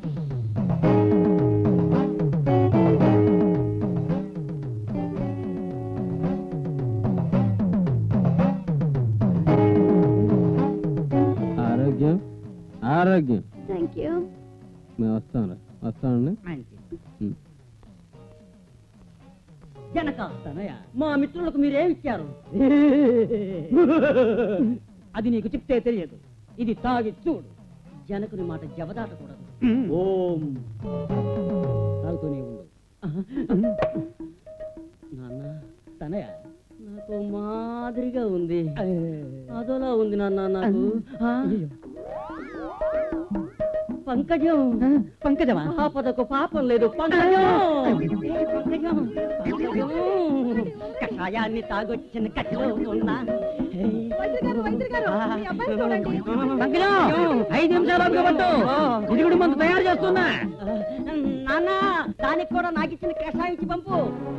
ఆరోగ్యం ఆరోగ్యం థ్యాంక్ యూ మేము వస్తాం రా వస్తామండి ఉం. జనక తనయ మా మిత్రులకు మీరేం ఇచ్చారు అది నీకు చెప్తే తెలియదు ఇది తాగి చూడు జనకుని మాట జవదాటకూడదు ఓం తాగుతూనే ఉండు నాన్న తనయ నాకు మాదిరిగా ఉంది అదోలా ఉంది నాన్న నాకు పంకజం పంకజమా ఆపదకు పాపం లేదు పంకజం పంకజం పంకజం కషాయాన్ని తాగొచ్చిన కట్టలో ఉన్నా పంకజం ఐదు నిమిషాలు పట్టు ఇదిగుడు మందు తయారు చేస్తున్నా నాన్న దానికి కూడా నాకు ఇచ్చిన కషాయం ఇచ్చి పంపు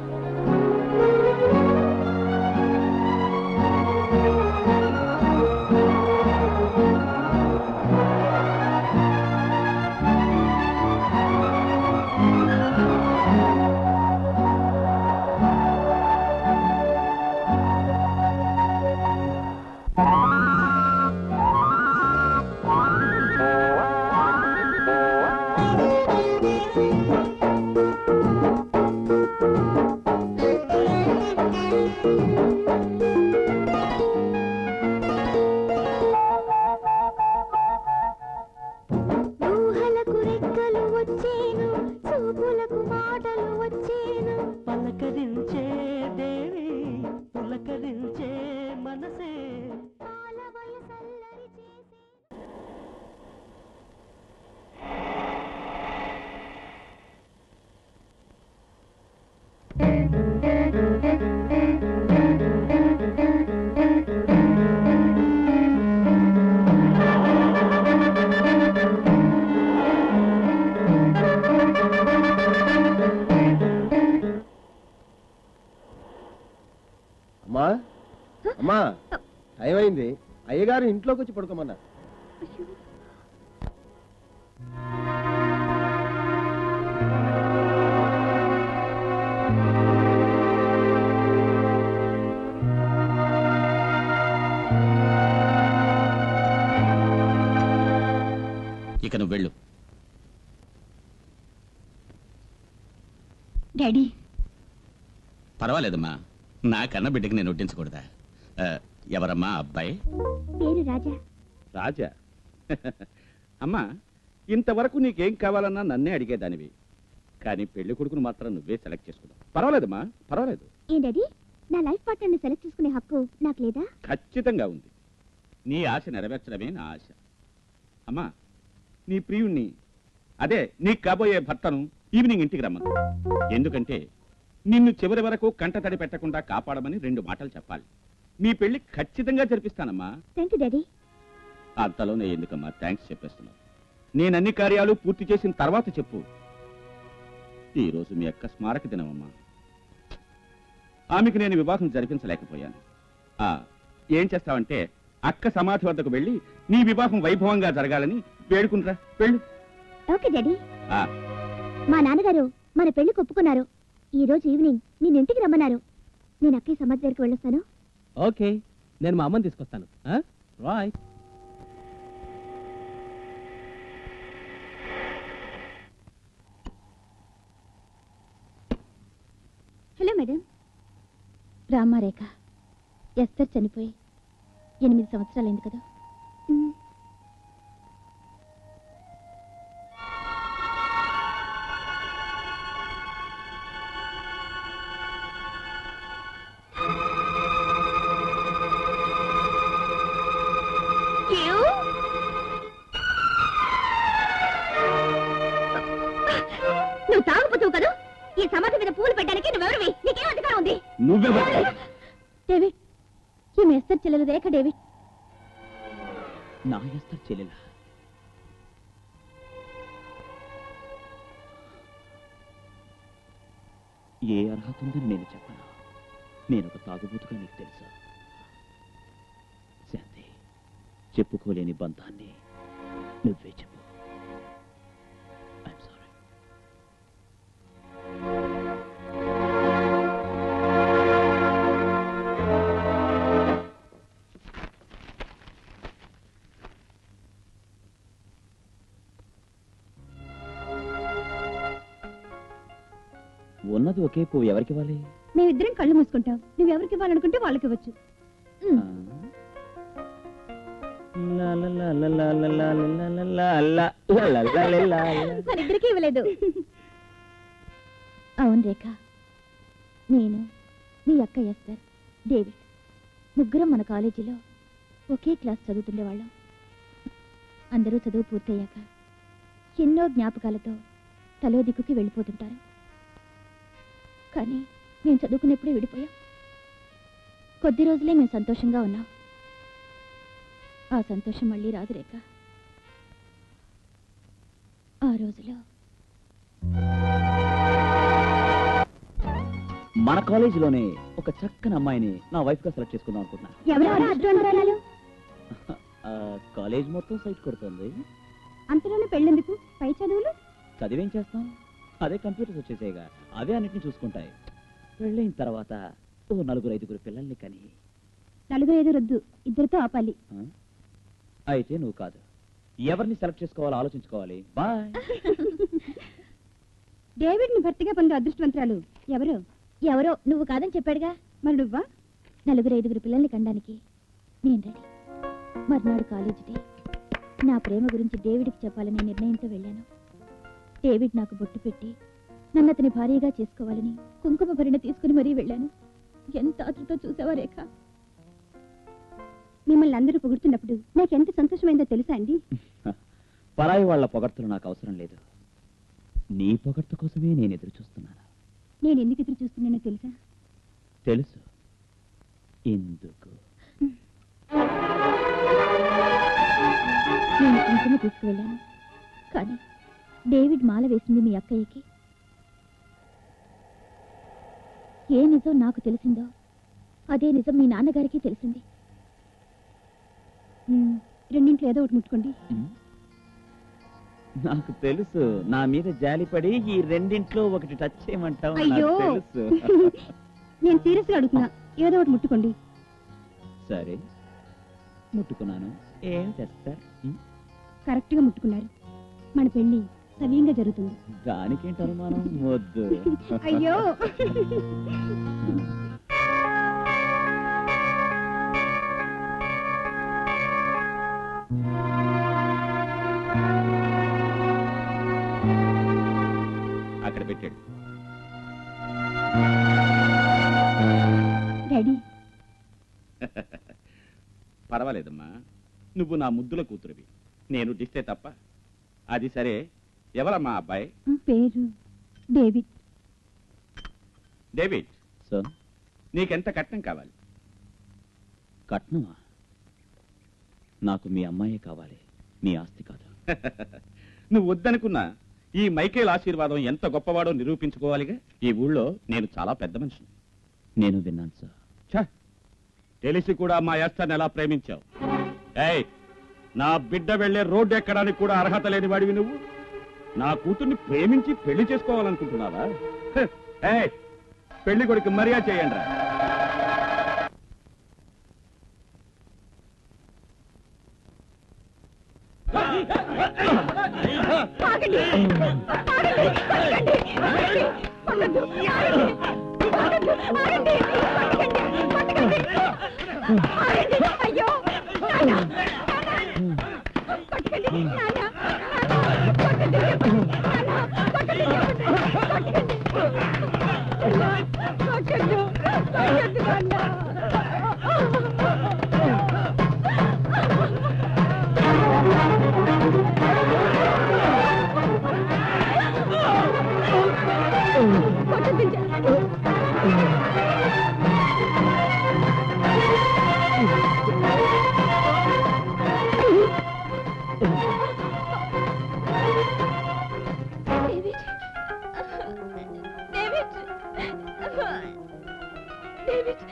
ఊహలకు రెక్కలు వచ్చేను చూపులకు మాటలు వచ్చేను పలకరించే దేవి పులకరించే మనసే పాల వయసల్లరి చేసే అమ్మా అమ్మా టైం అయింది అయ్యగారు ఇంట్లోకి వచ్చి పడుకోమన్నారు నువ్వు వెళ్ళు డాడీ పర్వాలేదమ్మా నా కన్న బిడ్డకి నేను వడ్డించకూడదా ఆ, ఎవరమ్మా ఆ అబ్బాయి పేరు రాజా రాజా అమ్మా ఇంతవరకు నీకేం కావాలన్నా నన్నే అడిగేదానివి కానీ పెళ్లి కొడుకును మాత్రం నువ్వే సెలెక్ట్ చేసుకున్నావు పర్వాలేదమ్మా పర్వాలేదు ఏం డాడీ నా లైఫ్ పార్ట్నర్ని సెలెక్ట్ చేసుకునే హక్కు నాకు లేదా ఖచ్చితంగా ఉంది నీ ఆశ నెరవేర్చడమే నా ఆశ అమ్మా నీ ప్రియుణ్ణి అదే నీకు కాబోయే భర్తను ఈవినింగ్ ఇంటికి రమ్మను ఎందుకంటే నిన్ను చివరి వరకు కంటతడి పెట్టకుండా కాపాడమని రెండు మాటలు చెప్పాలి మీ పెళ్లి ఖచ్చితంగా జరిపిస్తానమ్మా థ్యాంక్ యూ డాడీ అంతలోనే ఎందుకమ్మా థ్యాంక్స్ చెప్పేస్తున్నావు నేను అన్ని కార్యాలు పూర్తి చేసిన తర్వాత చెప్పు ఈ రోజు మీ అక్క స్మారక దినమమ్మా ఆమెకు నేను వివాహం జరిపించలేకపోయాను ఆ ఏం చేస్తావంటే అక్క సమాధి వద్దకు వెళ్ళి నీ వివాహం వైభవంగా జరగాలని వేడుకుంటా వెళ్ళు ఓకే డాడీ ఆ, మా నాన్నగారు మన పెళ్లి ఒప్పుకున్నారు ఈ రోజు ఈవినింగ్ నేను ఇంటికి రమ్మన్నారు నేను అక్కయ్య సమాధి దగ్గరికి వెళ్ళొస్తాను ఓకే నేను మా అమ్మని తీసుకొస్తాను Roy hello madam Ramarekha Esther చనిపోయి ఎనిమిది సంవత్సరాలైంది కదా మ్. You? నువ్వు తాగుపోతావు కదా ఈ సమాధి మీద పూలు పెట్టడానికి నువ్వెవరివి నీకేం అధికారం ఉంది నువ్వెవరు డేవిడ్ ఈమె ఎస్తర్ చెల్లెలు రేఖ డేవిడ్ నా ఎస్తర్ చెల్లెలా ఏ అర్హత ఉందని నేను చెప్పను నేను ఒక తాగుబోతుగా నీకు తెలుసా శాంతి చెప్పుకోలేని బంధాన్ని నువ్వే చెప్పు ఐఎమ్ సారీ ఉన్నది ఒకే పువ్వు ఎవరికి ఇవ్వాలి మేమిద్దరం కళ్ళు మూసుకుంటాం నువ్వు ఎవరికి ఇవ్వాలనుకుంటే వాళ్ళకి ఇవ్వచ్చు ఆ? లా లా లా లా లా లా లా లా లా లా లా లా లా లా లా లా లా. మన ఇద్దరికి ఇవ్వలేదు అవును రేఖ నేను మీ అక్క ఎస్తర్ డేవిడ్ ముగ్గురం మన కాలేజీలో ఒకే క్లాస్ చదువుతుండేవాళ్ళం అందరూ చదువు పూర్తయ్యాక ఎన్నో జ్ఞాపకాలతో తలో దిక్కుకి వెళ్ళిపోతుంటారు కానీ మేము చదువుకునేప్పుడే విడిపోయాం కొద్ది రోజులే మేము సంతోషంగా ఉన్నాం ఆ సంతోషం మళ్ళీ రాదు రేఖ ఆ రోజులో మన కాలేజీలోనే ఒక చక్కని అమ్మాయిని నా వైఫ్ గా సెలెక్ట్ చేసుకుందాం అనుకుంటున్నా ఎవరెవరు అడ్డుంటారు ఆ, కాలేజ్ మొత్తం సైట్ కొడుతుంది అంతలోనే పెళ్ళెందుకు పై చదువులు చదివేం చేస్తాం అదే కంప్యూటర్స్ వచ్చేసేగా అవే అన్నిటిని చూసుకుంటాయి పెళ్ళైన తర్వాత ఓ నలుగురు ఐదుగురు పిల్లల్ని కని నలుగురు ఐదు రొద్దు ఇద్దరితో ఆపాలి ఆ? అయితే నువ్వు కాదు ఎవరిని సెలెక్ట్ చేసుకోవాలో ఆలోచించుకోవాలి బాయ్ డేవిడ్ ని భర్తగా పొందే అదృష్టవంతురాలు ఎవరు ఎవరో నువ్వు కాదని చెప్పాడుగా మరి నువ్వా నలుగురు ఐదుగురు పిల్లల్ని కండానికి నేను రెడీ మర్నాడు కాలేజీ డే నా ప్రేమ గురించి డేవిడ్కి చెప్పాలనే నిర్ణయంతో వెళ్ళాను డేవిడ్ నాకు బొట్టు పెట్టి నన్ను అతని భార్యగా చేసుకోవాలని కుంకుమ భరిణ తీసుకుని మరీ వెళ్ళాను ఎంత ఆతృతో చూసావా రేఖ మిమ్మల్ని అందరూ పొగుడుతున్నప్పుడు నాకు ఎంత సంతోషమైందో తెలుసా అండి పరాయి వాళ్ళ పొగడ్తలు నాకు అవసరం లేదు నీ పొగడ్త కోసమే నేను ఎదురు చూస్తున్నాను నేను ఎందుకు ఎదురు చూస్తున్నానో తెలుసా తెలుసు ఎందుకు నేను కుంకుమ తీసుకువెళ్ళాను కానీ డేవిడ్ మాల వేసింది మీ అక్కయ్యకి ఏ నిజం నాకు తెలిసిందో అదే నిజం మీ నాన్నగారికి తెలిసింది మ్మ్, రెండింట్లో ఏదో ఒకటి ముట్టుకోండి ఉమ్. నాకు తెలుసు నా మీద జాలిపడి ఈ రెండింట్లో ఒకటి టచ్ చేయమంటావు నాకు అయ్యో. తెలుసు నేను సీరియస్ గా అడుగుతున్నా ఏదో ఒకటి ముట్టుకోండి సరే ముట్టుకున్నాను ఏం చేస్తా ఉమ్, కరెక్ట్ గా ముట్టుకున్నారు మన పెళ్లి సవ్యంగా జరుగుతుంది దానికేంటి అనుమానం వద్దు అయ్యో అక్కడ పెట్టాడు డాడీ పర్వాలేదమ్మా నువ్వు నా ముద్దుల కూతురువి నేను డిస్తే తప్ప అది సరే ఎవరమ్మా అబ్బాయి పేరు డేవిడ్ డేవిడ్ సార్ నీకెంత కట్నం కావాలి కట్నమా నాకు మీ అమ్మాయే కావాలి మీ ఆస్తి కాదు నువ్వు వద్దనుకున్నా ఈ మైకేల్ ఆశీర్వాదం ఎంత గొప్పవాడో నిరూపించుకోవాలిగా ఈ ఊళ్ళో నేను చాలా పెద్ద మనిషిని నేను విన్నాను సార్ ఛ! తెలిసి కూడా మా యాస్తాన్ని ఎలా ప్రేమించావు ఏయ్ నా బిడ్డ వెళ్లే రోడ్డు ఎక్కడానికి కూడా అర్హత లేని వాడివి నువ్వు నా కూతుర్ని ప్రేమించి పెళ్లి చేసుకోవాలనుకుంటున్నావా హ! ఏయ్ పెళ్లి కొడుకు మర్యాద చేయండి రా అయ్యో డేవిడ్ డేవిడ్ డేవిడ్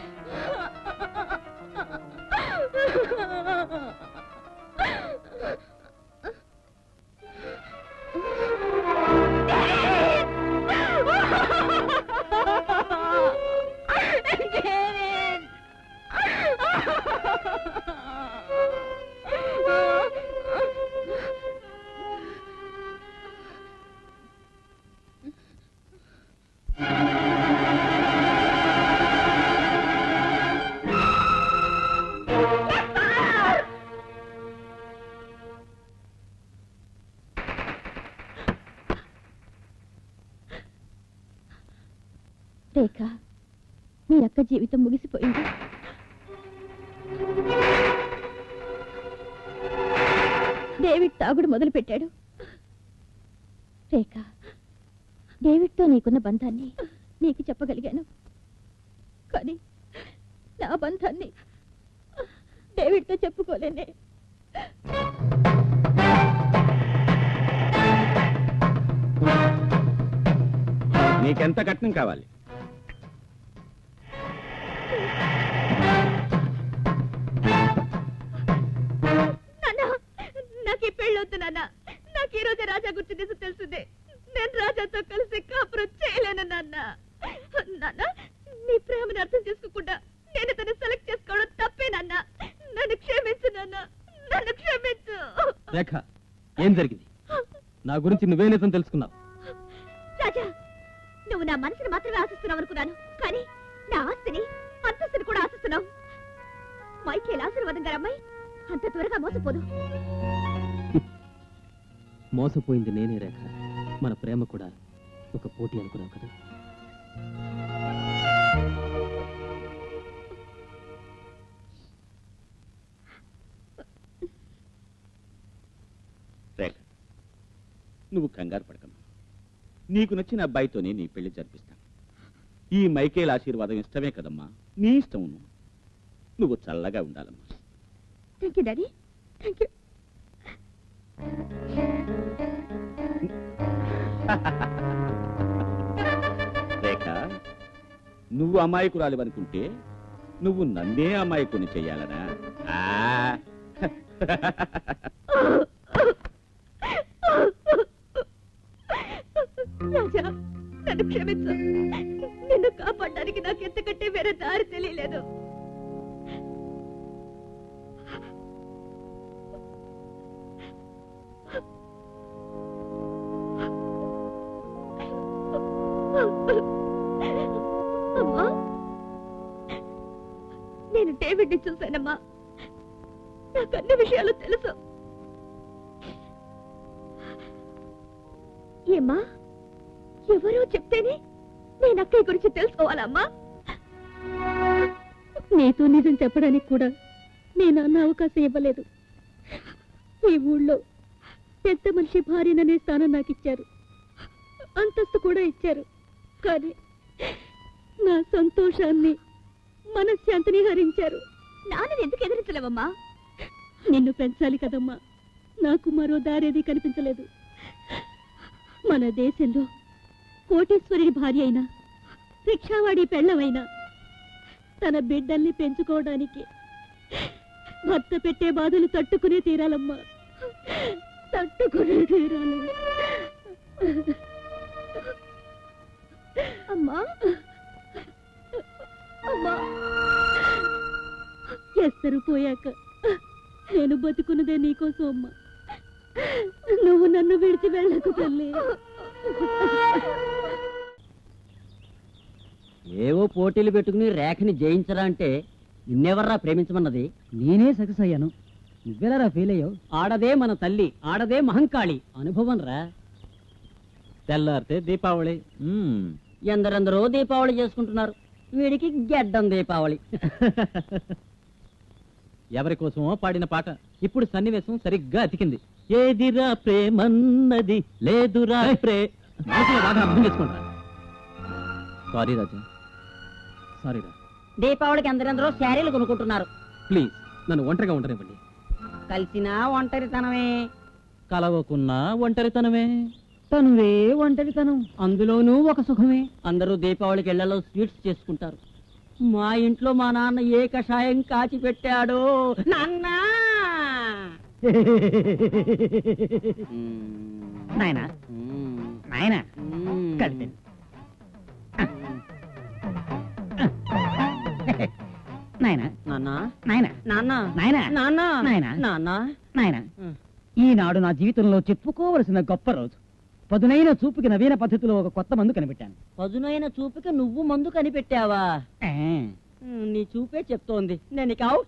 రేఖ మీ అక్క జీవితం ముగిసిపోయింది డేవిడ్ తాగుడు మొదలు పెట్టాడు రేఖ డేవిడ్తో నీకున్న బంధాన్ని నీకు చెప్పగలిగాను కానీ నా బంధాన్ని డేవిడ్తో చెప్పుకోలేనే నీకెంత కట్నం కావాలి నాన్న నాకు ఈ పెళ్ళొద్దు నాన్న నాకు ఈ రోజే రాజా గురించి నిజం తెలుసుంది నేను రాజాతో కలిసి కాపురం చేయలేను నాన్న నాన్న నీ ప్రేమను అర్థం చేసుకోకుండా నేను తను సెలెక్ట్ చేసుకోవడం తప్పే నాన్న నన్ను క్షమించు నాన్న నన్ను క్షమించు రేఖ ఏం జరిగింది నా గురించి నువ్వే నిజం తెలుసుకున్నావు రాజా నువ్వు నా మనసుని మాత్రమే ఆశిస్తున్నావు అనుకున్నాను కానీ నా ఆస్తిని అంతస్తుని కూడా ఆశిస్తున్నావు మైకేల్ ఆశీర్వాదం గారు అమ్మాయి అంత త్వరగా మోసపోదు మోసపోయింది నేనే రేఖ మన ప్రేమ కూడా ఒక పోటీ అనుకున్నావు కదా రేఖ నువ్వు కంగారు పడకమ్మా నీకు నచ్చిన అబ్బాయితోనే నీ పెళ్లి జరిపిస్తాను ఈ మైకేల్ ఆశీర్వాదం ఇష్టమే కదమ్మా నీ ఇష్టం నువ్వు చల్లగా ఉండాలమ్మా thank you daddy thank you Rekha నువ్వు అమాయకురాలి అనుకుంటే నువ్వు నన్నే అమాయకుని చెయ్యాలనా ఆ రాజా నన్ను క్షమించు నిన్ను కాపాడడానికి నాకు ఎంతకంటే వేరే దారి తెలియలేదు డేవిడ్ ని చూశానమ్మా నాకు అన్ని విషయాలు తెలుసు ఏమ్మా ఎవరో చెప్తేనే నేను అక్కయ్య గురించి తెలుసుకోవాలమ్మా నీతో నిజం చెప్పడానికి కూడా నేను అన్న అవకాశం ఇవ్వలేదు ఈ ఊళ్ళో పెద్ద మనిషి భార్యననే స్థానం నాకు ఇచ్చారు అంతస్తు కూడా ఇచ్చారు కానీ నా సంతోషాన్ని మనశ్శాంతిని హరించారు నాన్నని ఎందుకు ఎదిరించలేవమ్మా నిన్ను పెంచాలి కదమ్మా నాకు మరో దారేది కనిపించలేదు మన దేశంలో కోటేశ్వరుడి భార్య అయినా రిక్షావాడి పెళ్ళమైనా తన బిడ్డల్ని పెంచుకోవడానికి భర్త పెట్టే బాధలు తట్టుకునే తీరాలమ్మా తట్టుకునే తీరాలి అమ్మా అమ్మా ఎస్తరు పోయాక నేను బతుకున్నదే నీకోసం అమ్మా నువ్వు నన్ను విడిచి వెళ్ళకు తల్లి ఏవో పోటీలు పెట్టుకుని రేఖని జయించరా అంటే నిన్నెవర్రా ప్రేమించమన్నది నేనే సక్సెస్ అయ్యాను నువ్వెలా ఫీల్ అయ్యావు ఆడదే మన తల్లి ఆడదే మహంకాళి అనుభవం రా తెల్లారితే దీపావళి ఎందరెందరో దీపావళి చేసుకుంటున్నారు వీడికి గెడ్డం దీపావళి ఎవరి కోసమో పాడిన పాట ఇప్పుడు సన్నివేశం సరిగ్గా అతికింది ఏదిరా ప్రేమన్నది లేదురా ప్రే మనసులో బాగా అర్థం చేసుకుంటా సారీ రాజా సారీ రా దీపావళికి ఎందరెందరో శారీలు కొనుక్కుంటున్నారు ప్లీజ్ నన్ను ఒంటరిగా ఉండనివ్వండి కలిసినా ఒంటరితనమే కలవకున్నా ఒంటరితనమే తనువే ఒంటరితనం అందులోనూ ఒక సుఖమే అందరూ దీపావళికి ఇళ్లలో స్వీట్స్ చేసుకుంటారు మా ఇంట్లో మా నాన్న ఏ కషాయం కాచి పెట్టాడో నాన్న నాయనా నాయనా కలిపి నాయనా నాన్న నాయనా నాన్న నాయనా నాన్న నాయనా నాన్న నాయనా ఉం. ఈనాడు నా జీవితంలో చెప్పుకోవలసిన గొప్ప రోజు పదునైన చూపుకి నవీన పద్ధతిలో ఒక కొత్త మందు కనిపెట్టాను పదునైన చూపుకి నువ్వు మందు కనిపెట్టావా ఆ. ఉమ్, నీ చూపే చెప్తోంది నేను కావు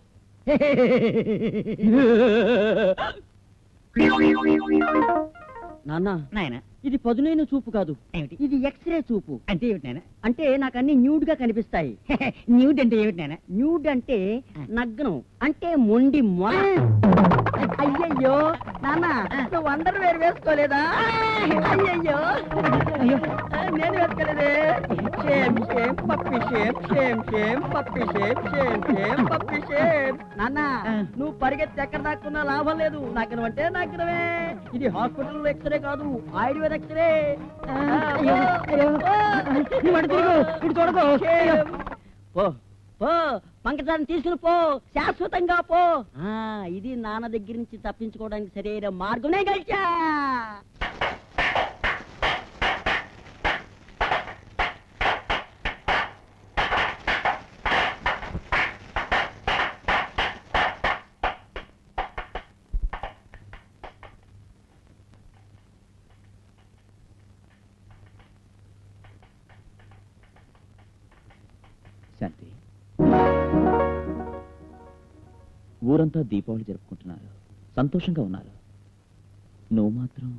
నాన్న నాయనా ఇది పదునైన చూపు కాదు ఏమిటి ఇది ఎక్స్రే చూపు అంటే ఏమిటి నాయనా అంటే నాకు అన్ని న్యూడ్ గా కనిపిస్తాయి న్యూడ్ అంటే ఏమిటి నాయనా న్యూడ్ అంటే నగ్నం అంటే మొండి మొల అయ్యయ్యో నాన్న నువ్వు అందరు వేరు వేసుకోలేదా అయ్యయ్యో అయ్యో నేను వేసుకోలేదే shame shame puppy shame shame shame puppy shame shame shame puppy shame నాన్న నువ్వు పరిగెత్తి ఎక్కడ దాక్కున్నా లాభం లేదు నగ్గనం అంటే నగ్గనమే ఇది హాస్పిటల్ ఎక్స్రే కాదు ఆయుర్వేద ఎక్స్రే అయ్యో, అయ్యో. నువ్వు అటు తిరుగు, ఇటు చూడకు. అయ్యో. పో పో పంకజాన్ని తీసుకుని పో శాశ్వతంగా పో ఆ ఇది నాన్న దగ్గర నుంచి తప్పించుకోవడానికి సరైన మార్గమే గడిచా శాంతి ఊరంతా దీపావళి జరుపుకుంటున్నారు సంతోషంగా ఉన్నారు నువ్వు మాత్రం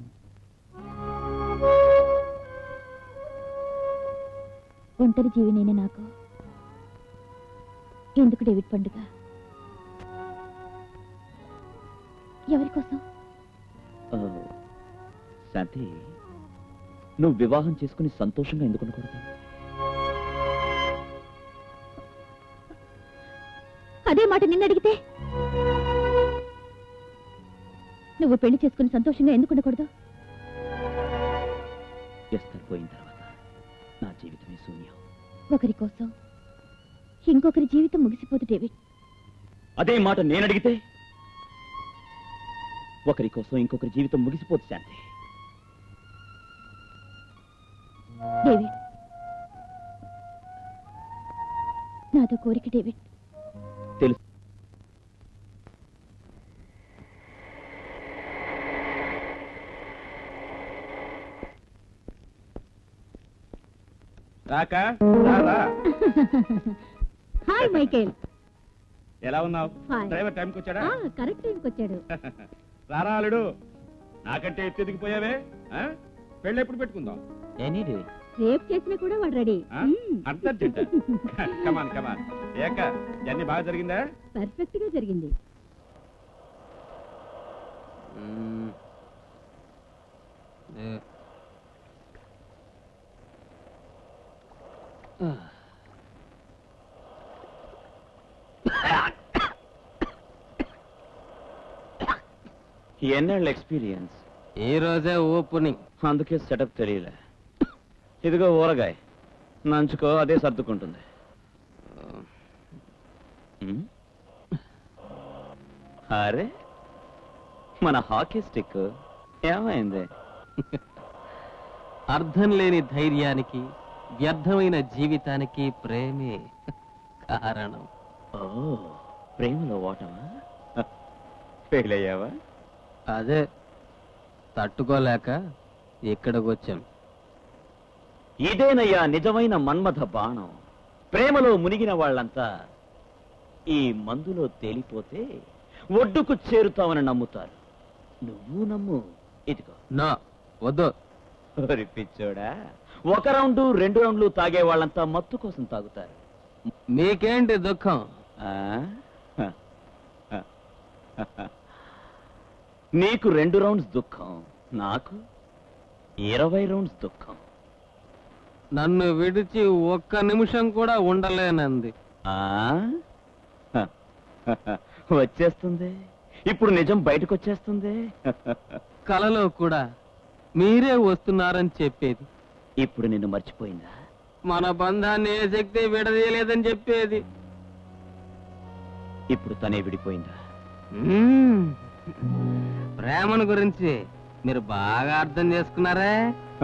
ఒంటరి జీవినేనే నాకు ఎందుకు డేవిడ్ పండుగ ఎవరి కోసం ఆ, శాంతి నువ్వు వివాహం చేసుకుని సంతోషంగా ఎందుకు ఉండకూడదు అదే మాట నిన్న అడిగితే నువ్వు పెళ్లి చేసుకుని సంతోషంగా ఎందుకు ఉండకూడదు ఎస్తర్ పోయిన తర్వాత నా జీవితమే శూన్యం ఒకరి కోసం ఇంకొకరి జీవితం ముగిసిపోదు డేవిడ్ అదే మాట నేను అడిగితే ఒకరి కోసం ఇంకొకరి జీవితం ముగిసిపోదు శాంతి డేవిడ్ నాదో కోరిక డేవిడ్ తెలుసు రాక రా, రా. హాయ్ మైకేల్ ఎలా ఉన్నావు Fine. డ్రైవర్ టైంకి వచ్చాడా ఆ, కరెక్ట్ టైంకి వచ్చాడు రారా అల్లుడు నాకంటే ఎత్తెదిగిపోయావే ఆ? పెళ్ళి ఎప్పుడు పెట్టుకుందాం ఎనీ డే రేపు చేసినా కూడా వాడు రెడీ అంత కమాన్ కమాన్ ఏక జర్నీ బాగా జరిగిందా పర్ఫెక్ట్ గా జరిగింది మ్మ్. ఏ. ఎన్నేళ్ళ ఎక్స్పీరియన్స్ ఈ రోజే ఓపెనింగ్ అందుకే సెటప్ తెలియలే ఇదిగో ఊరగాయ నంచుకో అదే సర్దుకుంటుంది ఉమ్. అరే మన హాకీ స్టిక్ ఏమైంది అర్థం లేని ధైర్యానికి వ్యర్థమైన జీవితానికి ప్రేమే కారణం ఓ ప్రేమలో ఓటమా ఫెయిల్ అయ్యావా అదే తట్టుకోలేక ఇక్కడికి వచ్చాం ఇదేనయ్యా నిజమైన మన్మథ బాణం ప్రేమలో మునిగిన వాళ్ళంతా ఈ మందులో తేలిపోతే ఒడ్డుకు చేరుతామని నమ్ముతారు నువ్వు నమ్ము ఇదిగో నా వద్దు ఓరి పిచ్చోడా ఒక రౌండు రెండు రౌండ్లు తాగే వాళ్ళంతా మత్తు కోసం తాగుతారు నీకేంటి దుఃఖం ఆ? హ. హ. హ. నీకు రెండు రౌండ్స్ దుఃఖం నాకు ఇరవై రౌండ్స్ దుఃఖం నన్ను విడిచి ఒక్క నిమిషం కూడా ఉండలేనంది ఆ? హ. హ. వచ్చేస్తుంది ఇప్పుడు నిజం బయటకు వచ్చేస్తుంది కలలో కూడా మీరే వస్తున్నారని చెప్పేది ఇప్పుడు నిన్ను మర్చిపోయిందా మన బంధాన్ని ఏ శక్తి విడదీయలేదని చెప్పేది ఇప్పుడు తనే విడిపోయిందా మ్మ్. ప్రేమను గురించి మీరు బాగా అర్థం చేసుకున్నారే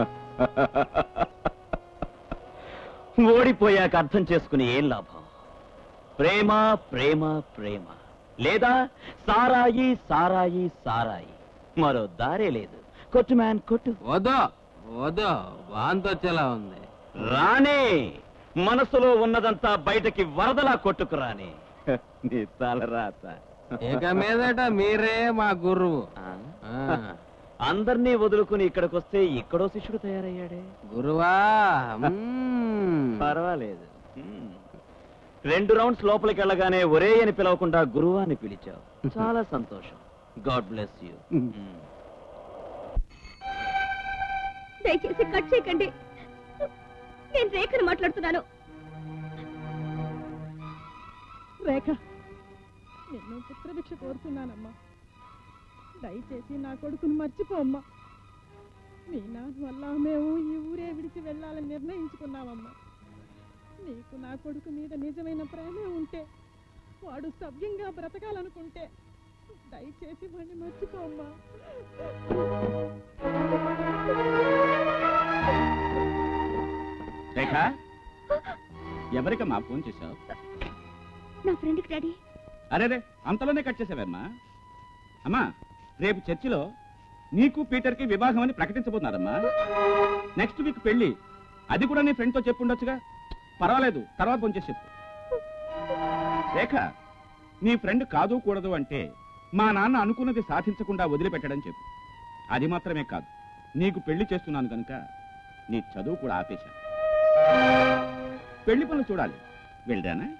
ఓడిపోయాక అర్థం చేసుకుని ఏం లాభం ప్రేమ ప్రేమ ప్రేమ లేదా సారాయి సారాయి సారాయి మరో దారే లేదు కొట్టు మ్యాన్ కొట్టు వదో వదో వాంతి వచ్చేలా ఉంది రానే మనసులో ఉన్నదంతా బయటకి వరదలా కొట్టుకురాని నీ తలరాత ఇక మీదట మీరే మా గురువు ఆ? ఆ. అందర్నీ వదులుకుని ఇక్కడికి వస్తే ఇక్కడో శిష్యుడు తయారయ్యాడే గురువా మ్మ్. పర్వాలేదు మ్మ్. రెండు రౌండ్స్ లోపలికి వెళ్ళగానే ఒరే అని పిలవకుండా గురువు అని పిలిచావు చాలా సంతోషం గాడ్ బ్లెస్ యూ దయచేసి కట్ చేయకండి నేను రేఖను మాట్లాడుతున్నాను రేఖ నిన్ను పుత్రభిక్ష కోరుతున్నానమ్మా దయచేసి నా కొడుకుని మర్చిపోమ్మా మీ నాన్న వల్ల మేము ఈ ఊరే విడిచి వెళ్ళాలని నిర్ణయించుకున్నామమ్మా నీకు నా కొడుకు మీద నిజమైన ప్రేమే ఉంటే వాడు సవ్యంగా బ్రతకాలనుకుంటే దయచేసి వాడిని మర్చిపోమ్మా రేఖ ఎవరికమ్మా ఫోన్ చేశావు నా ఫ్రెండ్కి డాడీ అరే రే అంతలోనే కట్ చేసావమ్మా అమ్మా రేపు చర్చిలో నీకు పీటర్కి వివాహం అని ప్రకటించబోతున్నారమ్మా నెక్స్ట్ వీక్ పెళ్లి అది కూడా నీ ఫ్రెండ్తో చెప్పుండొచ్చుగా పర్వాలేదు తర్వాత ఫోన్ చేసి చెప్పు రేఖ నీ ఫ్రెండ్ కాదు కూడదు అంటే మా నాన్న అనుకున్నది సాధించకుండా వదిలిపెట్టడం చెప్పు అది మాత్రమే కాదు నీకు పెళ్లి చేస్తున్నాను కనుక నీ చదువు కూడా ఆపేశాను పెళ్లి పనులు చూడాలి వెళ్ళరానా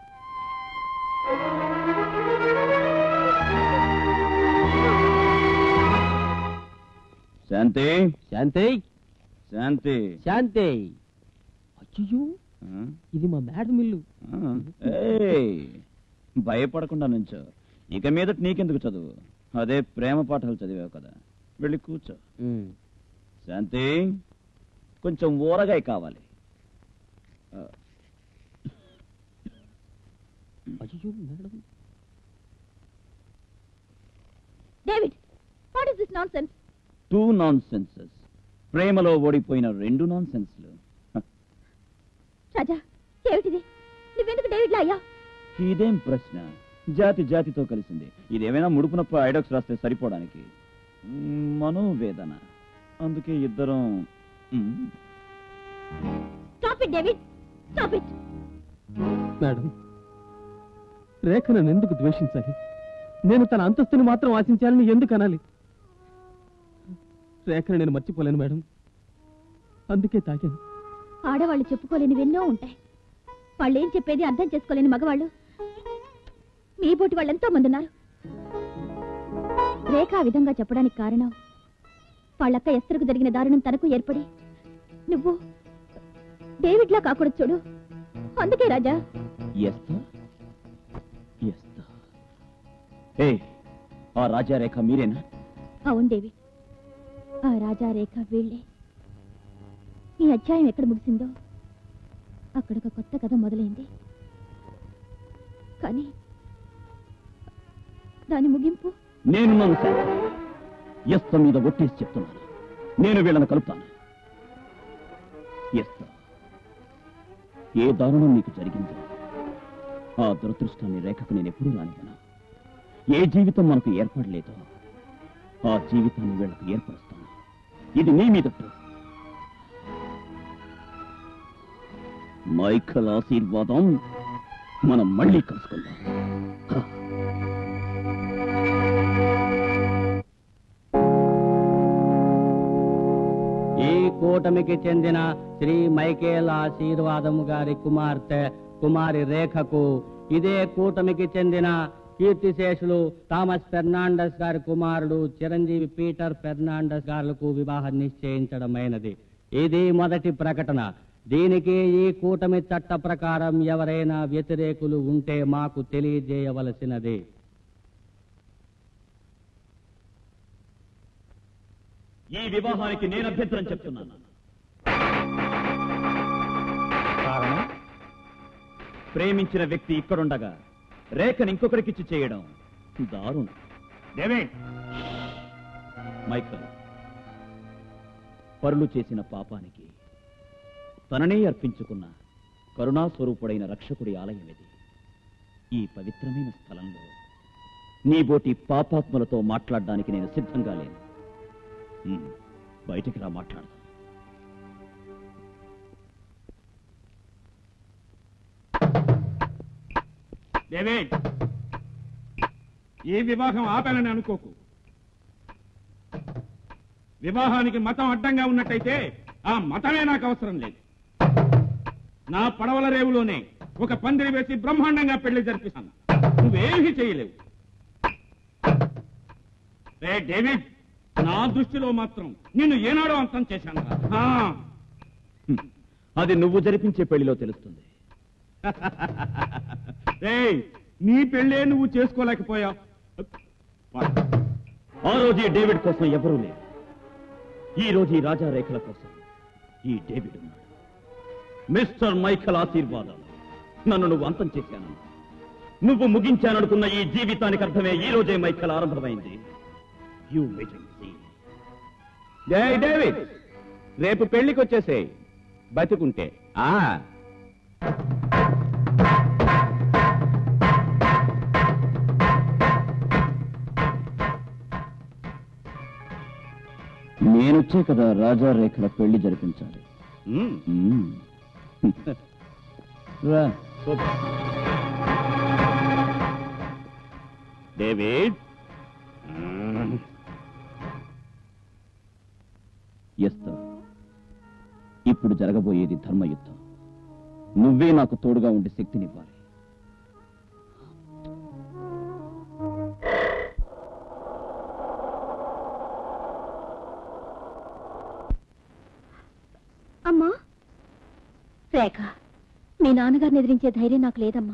శాంతి శాంతి శాంతి శాంతి అయ్యో ఆ? ఇది మా మేడం ఇల్లు ఆ. ఏయ్, భయపడకుండా నుంచో ఇక మీదట నీకెందుకు చదువు అదే ప్రేమ పాఠాలు చదివావు కదా వెళ్ళి కూర్చో మ్మ్. శాంతి కొంచెం ఊరగాయ కావాలి ఆ, అయ్యో madam David what is this nonsense two nonsenses ప్రేమలో ఓడిపోయిన రెండు నాన్ సెన్స్లు రాజా ఏమిటిది నువ్వెందుకు డేవిడ్ లా అయ్యా ఇదేం ప్రశ్న జాతి జాతితో కలిసింది ఇదేమైనా ముడుపునప్పు ఐడాక్స్ రాస్తే సరిపోవడానికి మ్, మనోవేదన అందుకే ఇద్దరం మ్, stop it David stop it madam Rekha నన్ను ఎందుకు ద్వేషించాలి నేను తన అంతస్తుని మాత్రం ఆశించాలని ఎందుకు అనాలి రేఖను నేను మర్చిపోలేను మేడం అందుకే తాగాను ఆడవాళ్ళు చెప్పుకోలేనివెన్నో ఉంటాయి వాళ్ళు ఏం చెప్పేది అర్థం చేసుకోలేని మగవాళ్ళు మీ పోటీ వాళ్ళు ఎంతో మంది ఉన్నారు రేఖ ఆ విధంగా చెప్పడానికి కారణం వాళ్ళక్క ఎస్తరకు జరిగిన దారుణం తనకు ఏర్పడి నువ్వు డేవిడ్లా కాకూడదు చూడు అందుకే రాజా ఎస్తా ఎస్తా ఏ ఆ రాజారేఖ మీరేనా అవును డేవిడ్ ఆ రాజా రేఖ వీళ్ళే ఈ అధ్యాయం ఎక్కడ ముగిసిందో అక్కడ ఒక కొత్త కథ మొదలైంది కానీ దాని ముగింపు నేనున్నాను సార్ ఎస్త మీద ఒట్టేసి చెప్తున్నాను నేను వీళ్ళని కలుపుతాను ఎస్త ఏ దారుణం నీకు జరిగిందో ఆ దురదృష్టాన్ని రేఖకు నేను ఎప్పుడూ రానివ్వను ఏ జీవితం మనకు ఏర్పడలేదో ఆ జీవితాన్ని వీళ్ళకు ఏర్పరుస్తాను ఇది నీ మీదట్టు మైఖల్ ఆశీర్వాదం మనం మళ్ళీ కలుసుకుందాం ఈ కూటమికి చెందిన శ్రీ మైకేల్ ఆశీర్వాదము గారి కుమార్తె కుమారి రేఖకు ఇదే కూటమికి చెందిన కీర్తిశేషులు థామస్ ఫెర్నాండస్ గారి కుమారుడు చిరంజీవి పీటర్ ఫెర్నాండస్ గారులకు వివాహం నిశ్చయించడమైనది ఇది మొదటి ప్రకటన దీనికి ఈ కూటమి చట్ట ప్రకారం ఎవరైనా వ్యతిరేకులు ఉంటే మాకు తెలియజేయవలసినది ఈ వివాహానికి నేను అభ్యంతరం చెప్తున్నాను కారణం ప్రేమించిన వ్యక్తి ఇక్కడుండగా రేఖను ఇంకొకరికిచ్చి చేయడం దారుణం డేవిడ్ మైకల్ పరులు చేసిన పాపానికి తననే అర్పించుకున్న కరుణాస్వరూపుడైన రక్షకుడి ఆలయం ఇది ఈ పవిత్రమైన స్థలంలో నీ బోటి పాపాత్మలతో మాట్లాడడానికి నేను సిద్ధంగా లేను ఉమ్, బయటికి రా మాట్లాడదాం డేవిడ్ ఈ వివాహం ఆపాలని అనుకోకు వివాహానికి మతం అడ్డంగా ఉన్నట్టయితే ఆ మతమే నాకు అవసరం లేదు నా పడవల రేవులోనే ఒక పందిరి వేసి బ్రహ్మాండంగా పెళ్లి జరిపిస్తాను నువ్వేమీ చేయలేవు రే డేవిడ్ నా దృష్టిలో మాత్రం నిన్ను ఏనాడో అంతం చేశాను హ్మ్, అది నువ్వు జరిపించే పెళ్లిలో తెలుస్తుంది రేయ్ నీ పెళ్ళే నువ్వు చేసుకోలేకపోయావు ఆ రోజు ఈ డేవిడ్ కోసం ఎవరూ లేరు ఈ రోజు ఈ రాజా రేఖల కోసం ఈ డేవిడ్ ఉన్నాడు మిస్టర్ మైఖల్ ఆశీర్వాదం నన్ను నువ్వు అంతం చేశాను నువ్వు ముగించాననుకున్న ఈ జీవితానికి అర్థమే ఈ రోజే మైఖల్ ఆరంభమైంది యూ వెయిటింగ్ జై డేవిడ్ రేపు పెళ్లికి వచ్చేసే బతుకుంటే ఆ నేనొచ్చే కదా రాజా రేఖల పెళ్లి జరిపించాలి మ్మ్. మ్మ్. రా డేవిడ్ ఎస్తా ఇప్పుడు జరగబోయేది ధర్మయుద్ధం నువ్వే నాకు తోడుగా ఉండి శక్తినివ్వాలి అమ్మా రేఖ మీ నాన్నగారిని ఎదిరించే ధైర్యం నాకు లేదమ్మా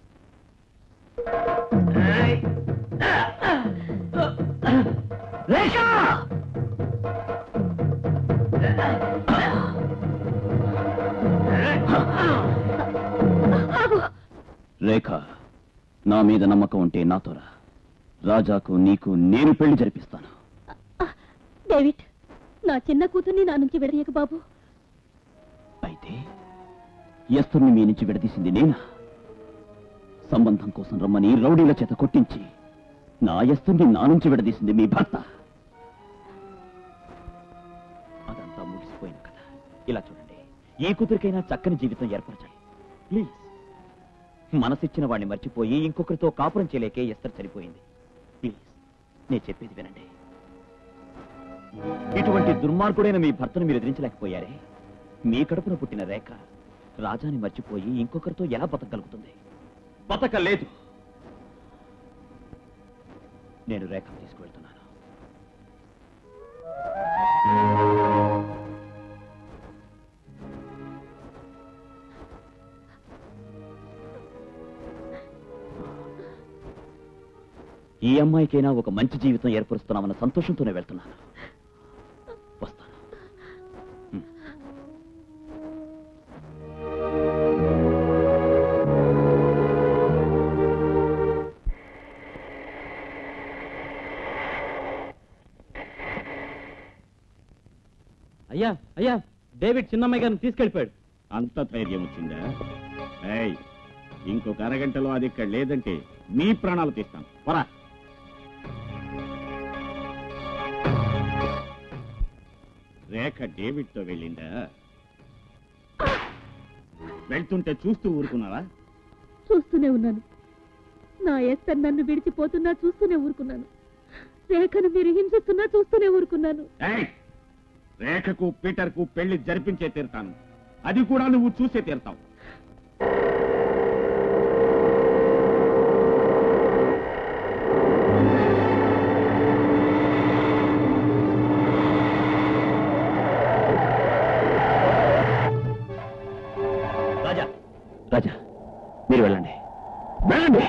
రేఖ నా మీద నమ్మకం ఉంటే నాతో రా రాజాకు నీకు నేను పెళ్లి జరిపిస్తాను డేవిడ్ నా చిన్న కూతుర్ని నా నుంచి విడదీయక బాబు అయితే ఎస్తర్ని మీ నుంచి విడదీసింది నేనా సంబంధం కోసం రమ్మని రౌడీల చేత కొట్టించి నా ఎస్తర్ని నా నుంచి విడదీసింది మీ భర్త అదంతా ముగిసిపోయిన కదా ఇలా చూడండి ఏ కూతురికైనా చక్కని జీవితం ఏర్పరచాలి ప్లీజ్ మనసిచ్చిన వాడిని మర్చిపోయి ఇంకొకరితో కాపురం చేయలేకే ఎస్తర్ చనిపోయింది ప్లీజ్ నేను చెప్పేది వినండి ఇటువంటి దుర్మార్గుడైన మీ భర్తను మీరు ఎదిరించలేకపోయారే మీ కడుపున పుట్టిన రేఖ రాజాని మర్చిపోయి ఇంకొకరితో ఎలా బతకగలుగుతుంది బతకలేదు నేను రేఖ తీసుకువెళ్తున్నాను ఈ అమ్మాయికైనా ఒక మంచి జీవితం ఏర్పరుస్తున్నామన్న సంతోషంతోనే వెళ్తున్నాను వస్తాను హ్మ్. అయ్యా అయ్యా డేవిడ్ చిన్నమ్మాయి గారిని తీసుకెళ్ళిపోయాడు అంత ధైర్యం వచ్చిందా ఏయ్ ఇంకొక అరగంటలో అది ఇక్కడ లేదంటే మీ ప్రాణాలు తీస్తాను పరా రేఖ డేవిడ్తో వెళ్ళిందా వెళ్తుంటే చూస్తూ ఊరుకున్నావా చూస్తూనే ఉన్నాను నా ఎస్తర్ నన్ను విడిచిపోతున్నా చూస్తూనే ఊరుకున్నాను రేఖను మీరు హింసిస్తున్నా చూస్తూనే ఊరుకున్నాను ఏయ్! రేఖకు పీటర్కు పెళ్లి జరిపించే తీరుతాను అది కూడా నువ్వు చూసే తీరుతావు రాజా రాజా మీరు వెళ్ళండి వెళ్ళండి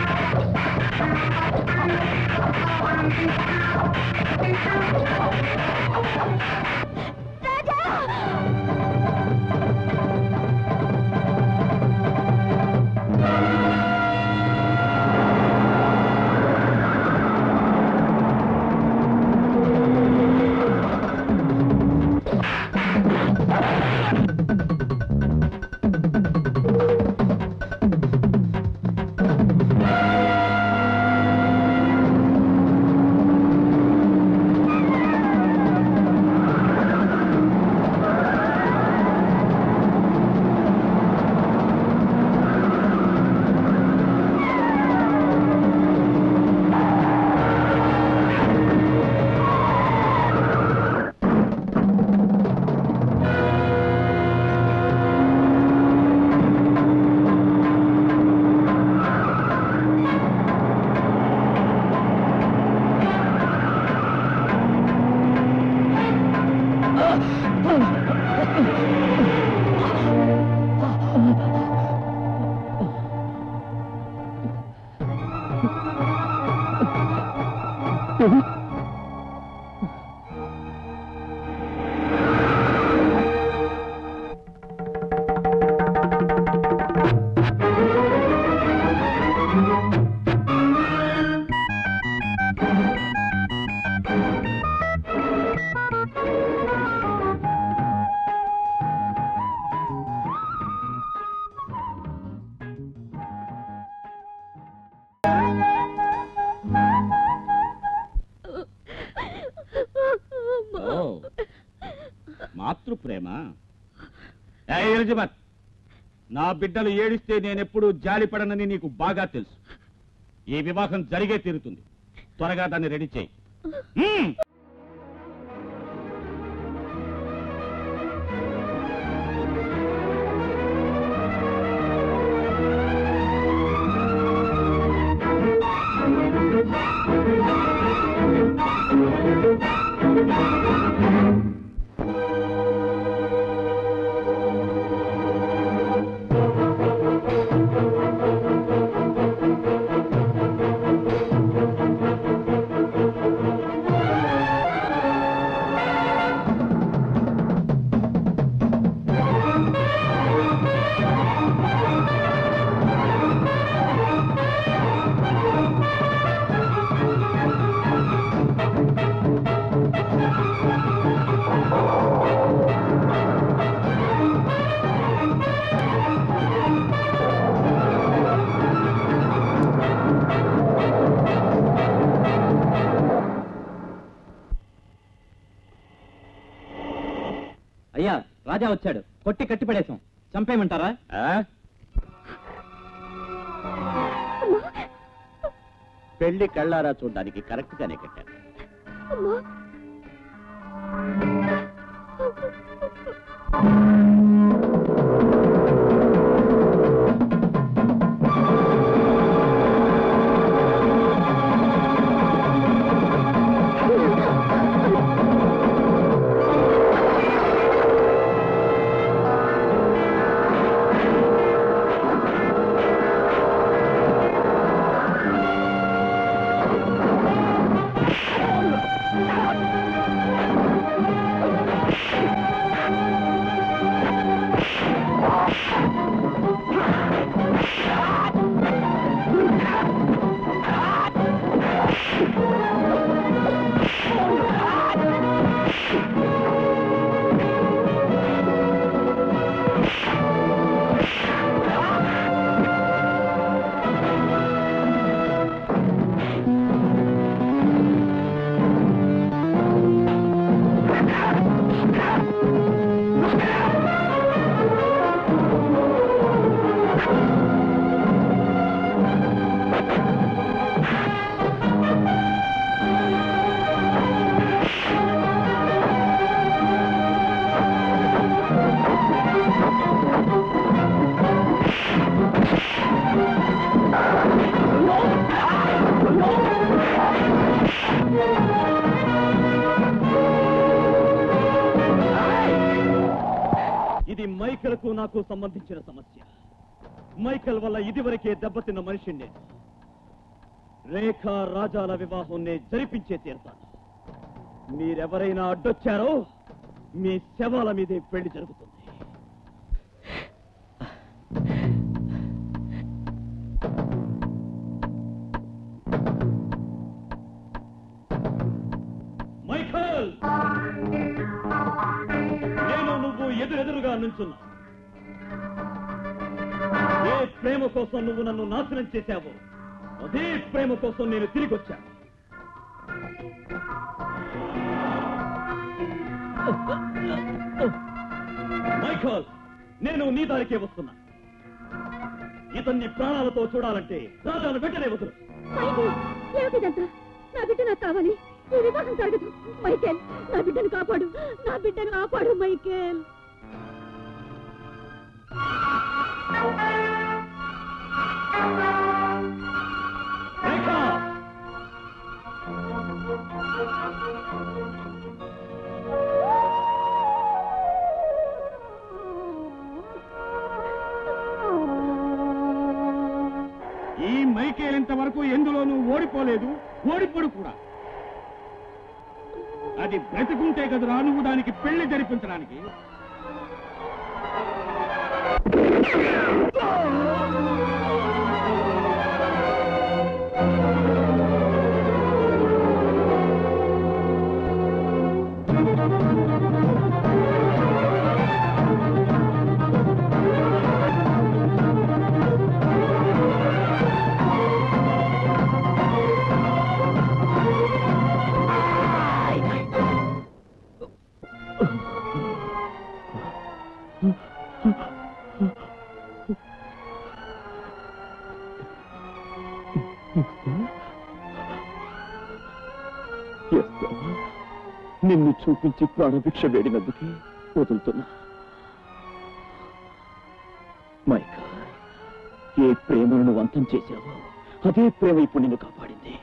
ఆ ప్రేమ ఏయ్ ఎలిజబెత్ నా బిడ్డలు ఏడిస్తే నేనెప్పుడు జాలిపడనని నీకు బాగా తెలుసు ఈ వివాహం జరిగే తీరుతుంది త్వరగా దాన్ని రెడీ చేయి హ్మ్. అయ్యా రాజా వచ్చాడు కొట్టి కట్టి పడేశాం చంపేయమంటారా ఆ? పెళ్లి కళ్ళారా చూడడానికి కరెక్ట్ గానే కట్టాను అమ్మా ఇది మైకల్కు నాకు సంబంధించిన సమస్య మైకల్ వల్ల ఇదివరకే దెబ్బతిన్న మనిషిని నేను రేఖా రాజాల వివాహం నేను జరిపించే తీరుతాను మీరెవరైనా అడ్డొచ్చారో మీ శవాల మీదే పెళ్లి జరుగుతుంది మైఖల్ నేను నువ్వు ఎదురెదురుగా నుంచున్నా ఏ ప్రేమ కోసం నువ్వు నన్ను నాశనం చేశావో అదే ప్రేమ కోసం నేను తిరిగి వచ్చాను మైఖల్ నేను నీ దారికే వస్తున్నా ఇతన్ని ప్రాణాలతో చూడాలంటే రాజాను వెంటనే వదులు మైకేల్ ఏమిటిదంతా నా బిడ్డ నాకు కావాలి ఈ వివాహం జరగదు మైకేల్ నా బిడ్డను కాపాడు నా బిడ్డను కాపాడు మైకేల్ రేఖ ఈ మైకేల్ వరకు ఎందులోనూ ఓడిపోలేదు ఓడిపోడు కూడా అది బ్రతికుంటే కదరా నువ్వు దానికి పెళ్లి జరిపించడానికి నిన్ను చూపించి ప్రాణభిక్ష వేడినందుకే వదులుతున్నా మైక ఏ ప్రేమను నువ్వు అంతం చేశావో అదే ప్రేమ ఇప్పుడు నిన్ను కాపాడింది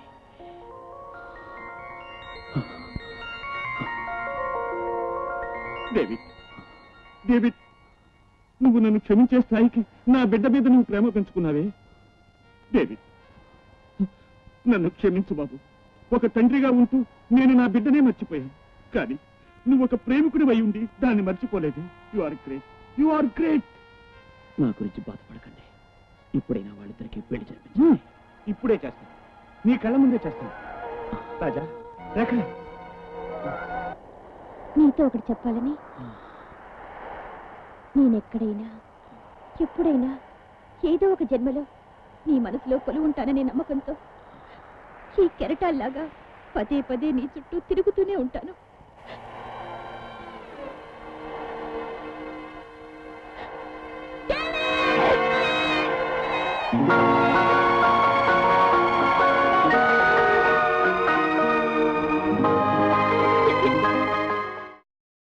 డేవిడ్ డేవిడ్ నువ్వు నన్ను క్షమించే స్థాయికి నా బిడ్డ మీద నువ్వు ప్రేమ పెంచుకున్నావే డేవిడ్ నన్ను క్షమించు బాబు ఒక తండ్రిగా ఉంటూ నేను నా బిడ్డనే మర్చిపోయాను కానీ నువ్వు ఒక ప్రేమికుడి అయి ఉండి దాన్ని మర్చిపోలేదు you are great you are great నా గురించి బాధపడకండి ఇప్పుడైనా వాళ్ళిద్దరికి పెళ్లి జరిపించండి ఇప్పుడే చేస్తాను నీ కళ్ళ ముందే చేస్తాను రాజా రేఖ నీతో ఒకటి చెప్పాలని నేనెక్కడైనా ఎప్పుడైనా ఏదో ఒక జన్మలో నీ మనసులో కొలు ఉంటాననే నమ్మకంతో ఈ కెరటాల్లాగా పదే పదే నీ చుట్టూ తిరుగుతూనే ఉంటాను ఆ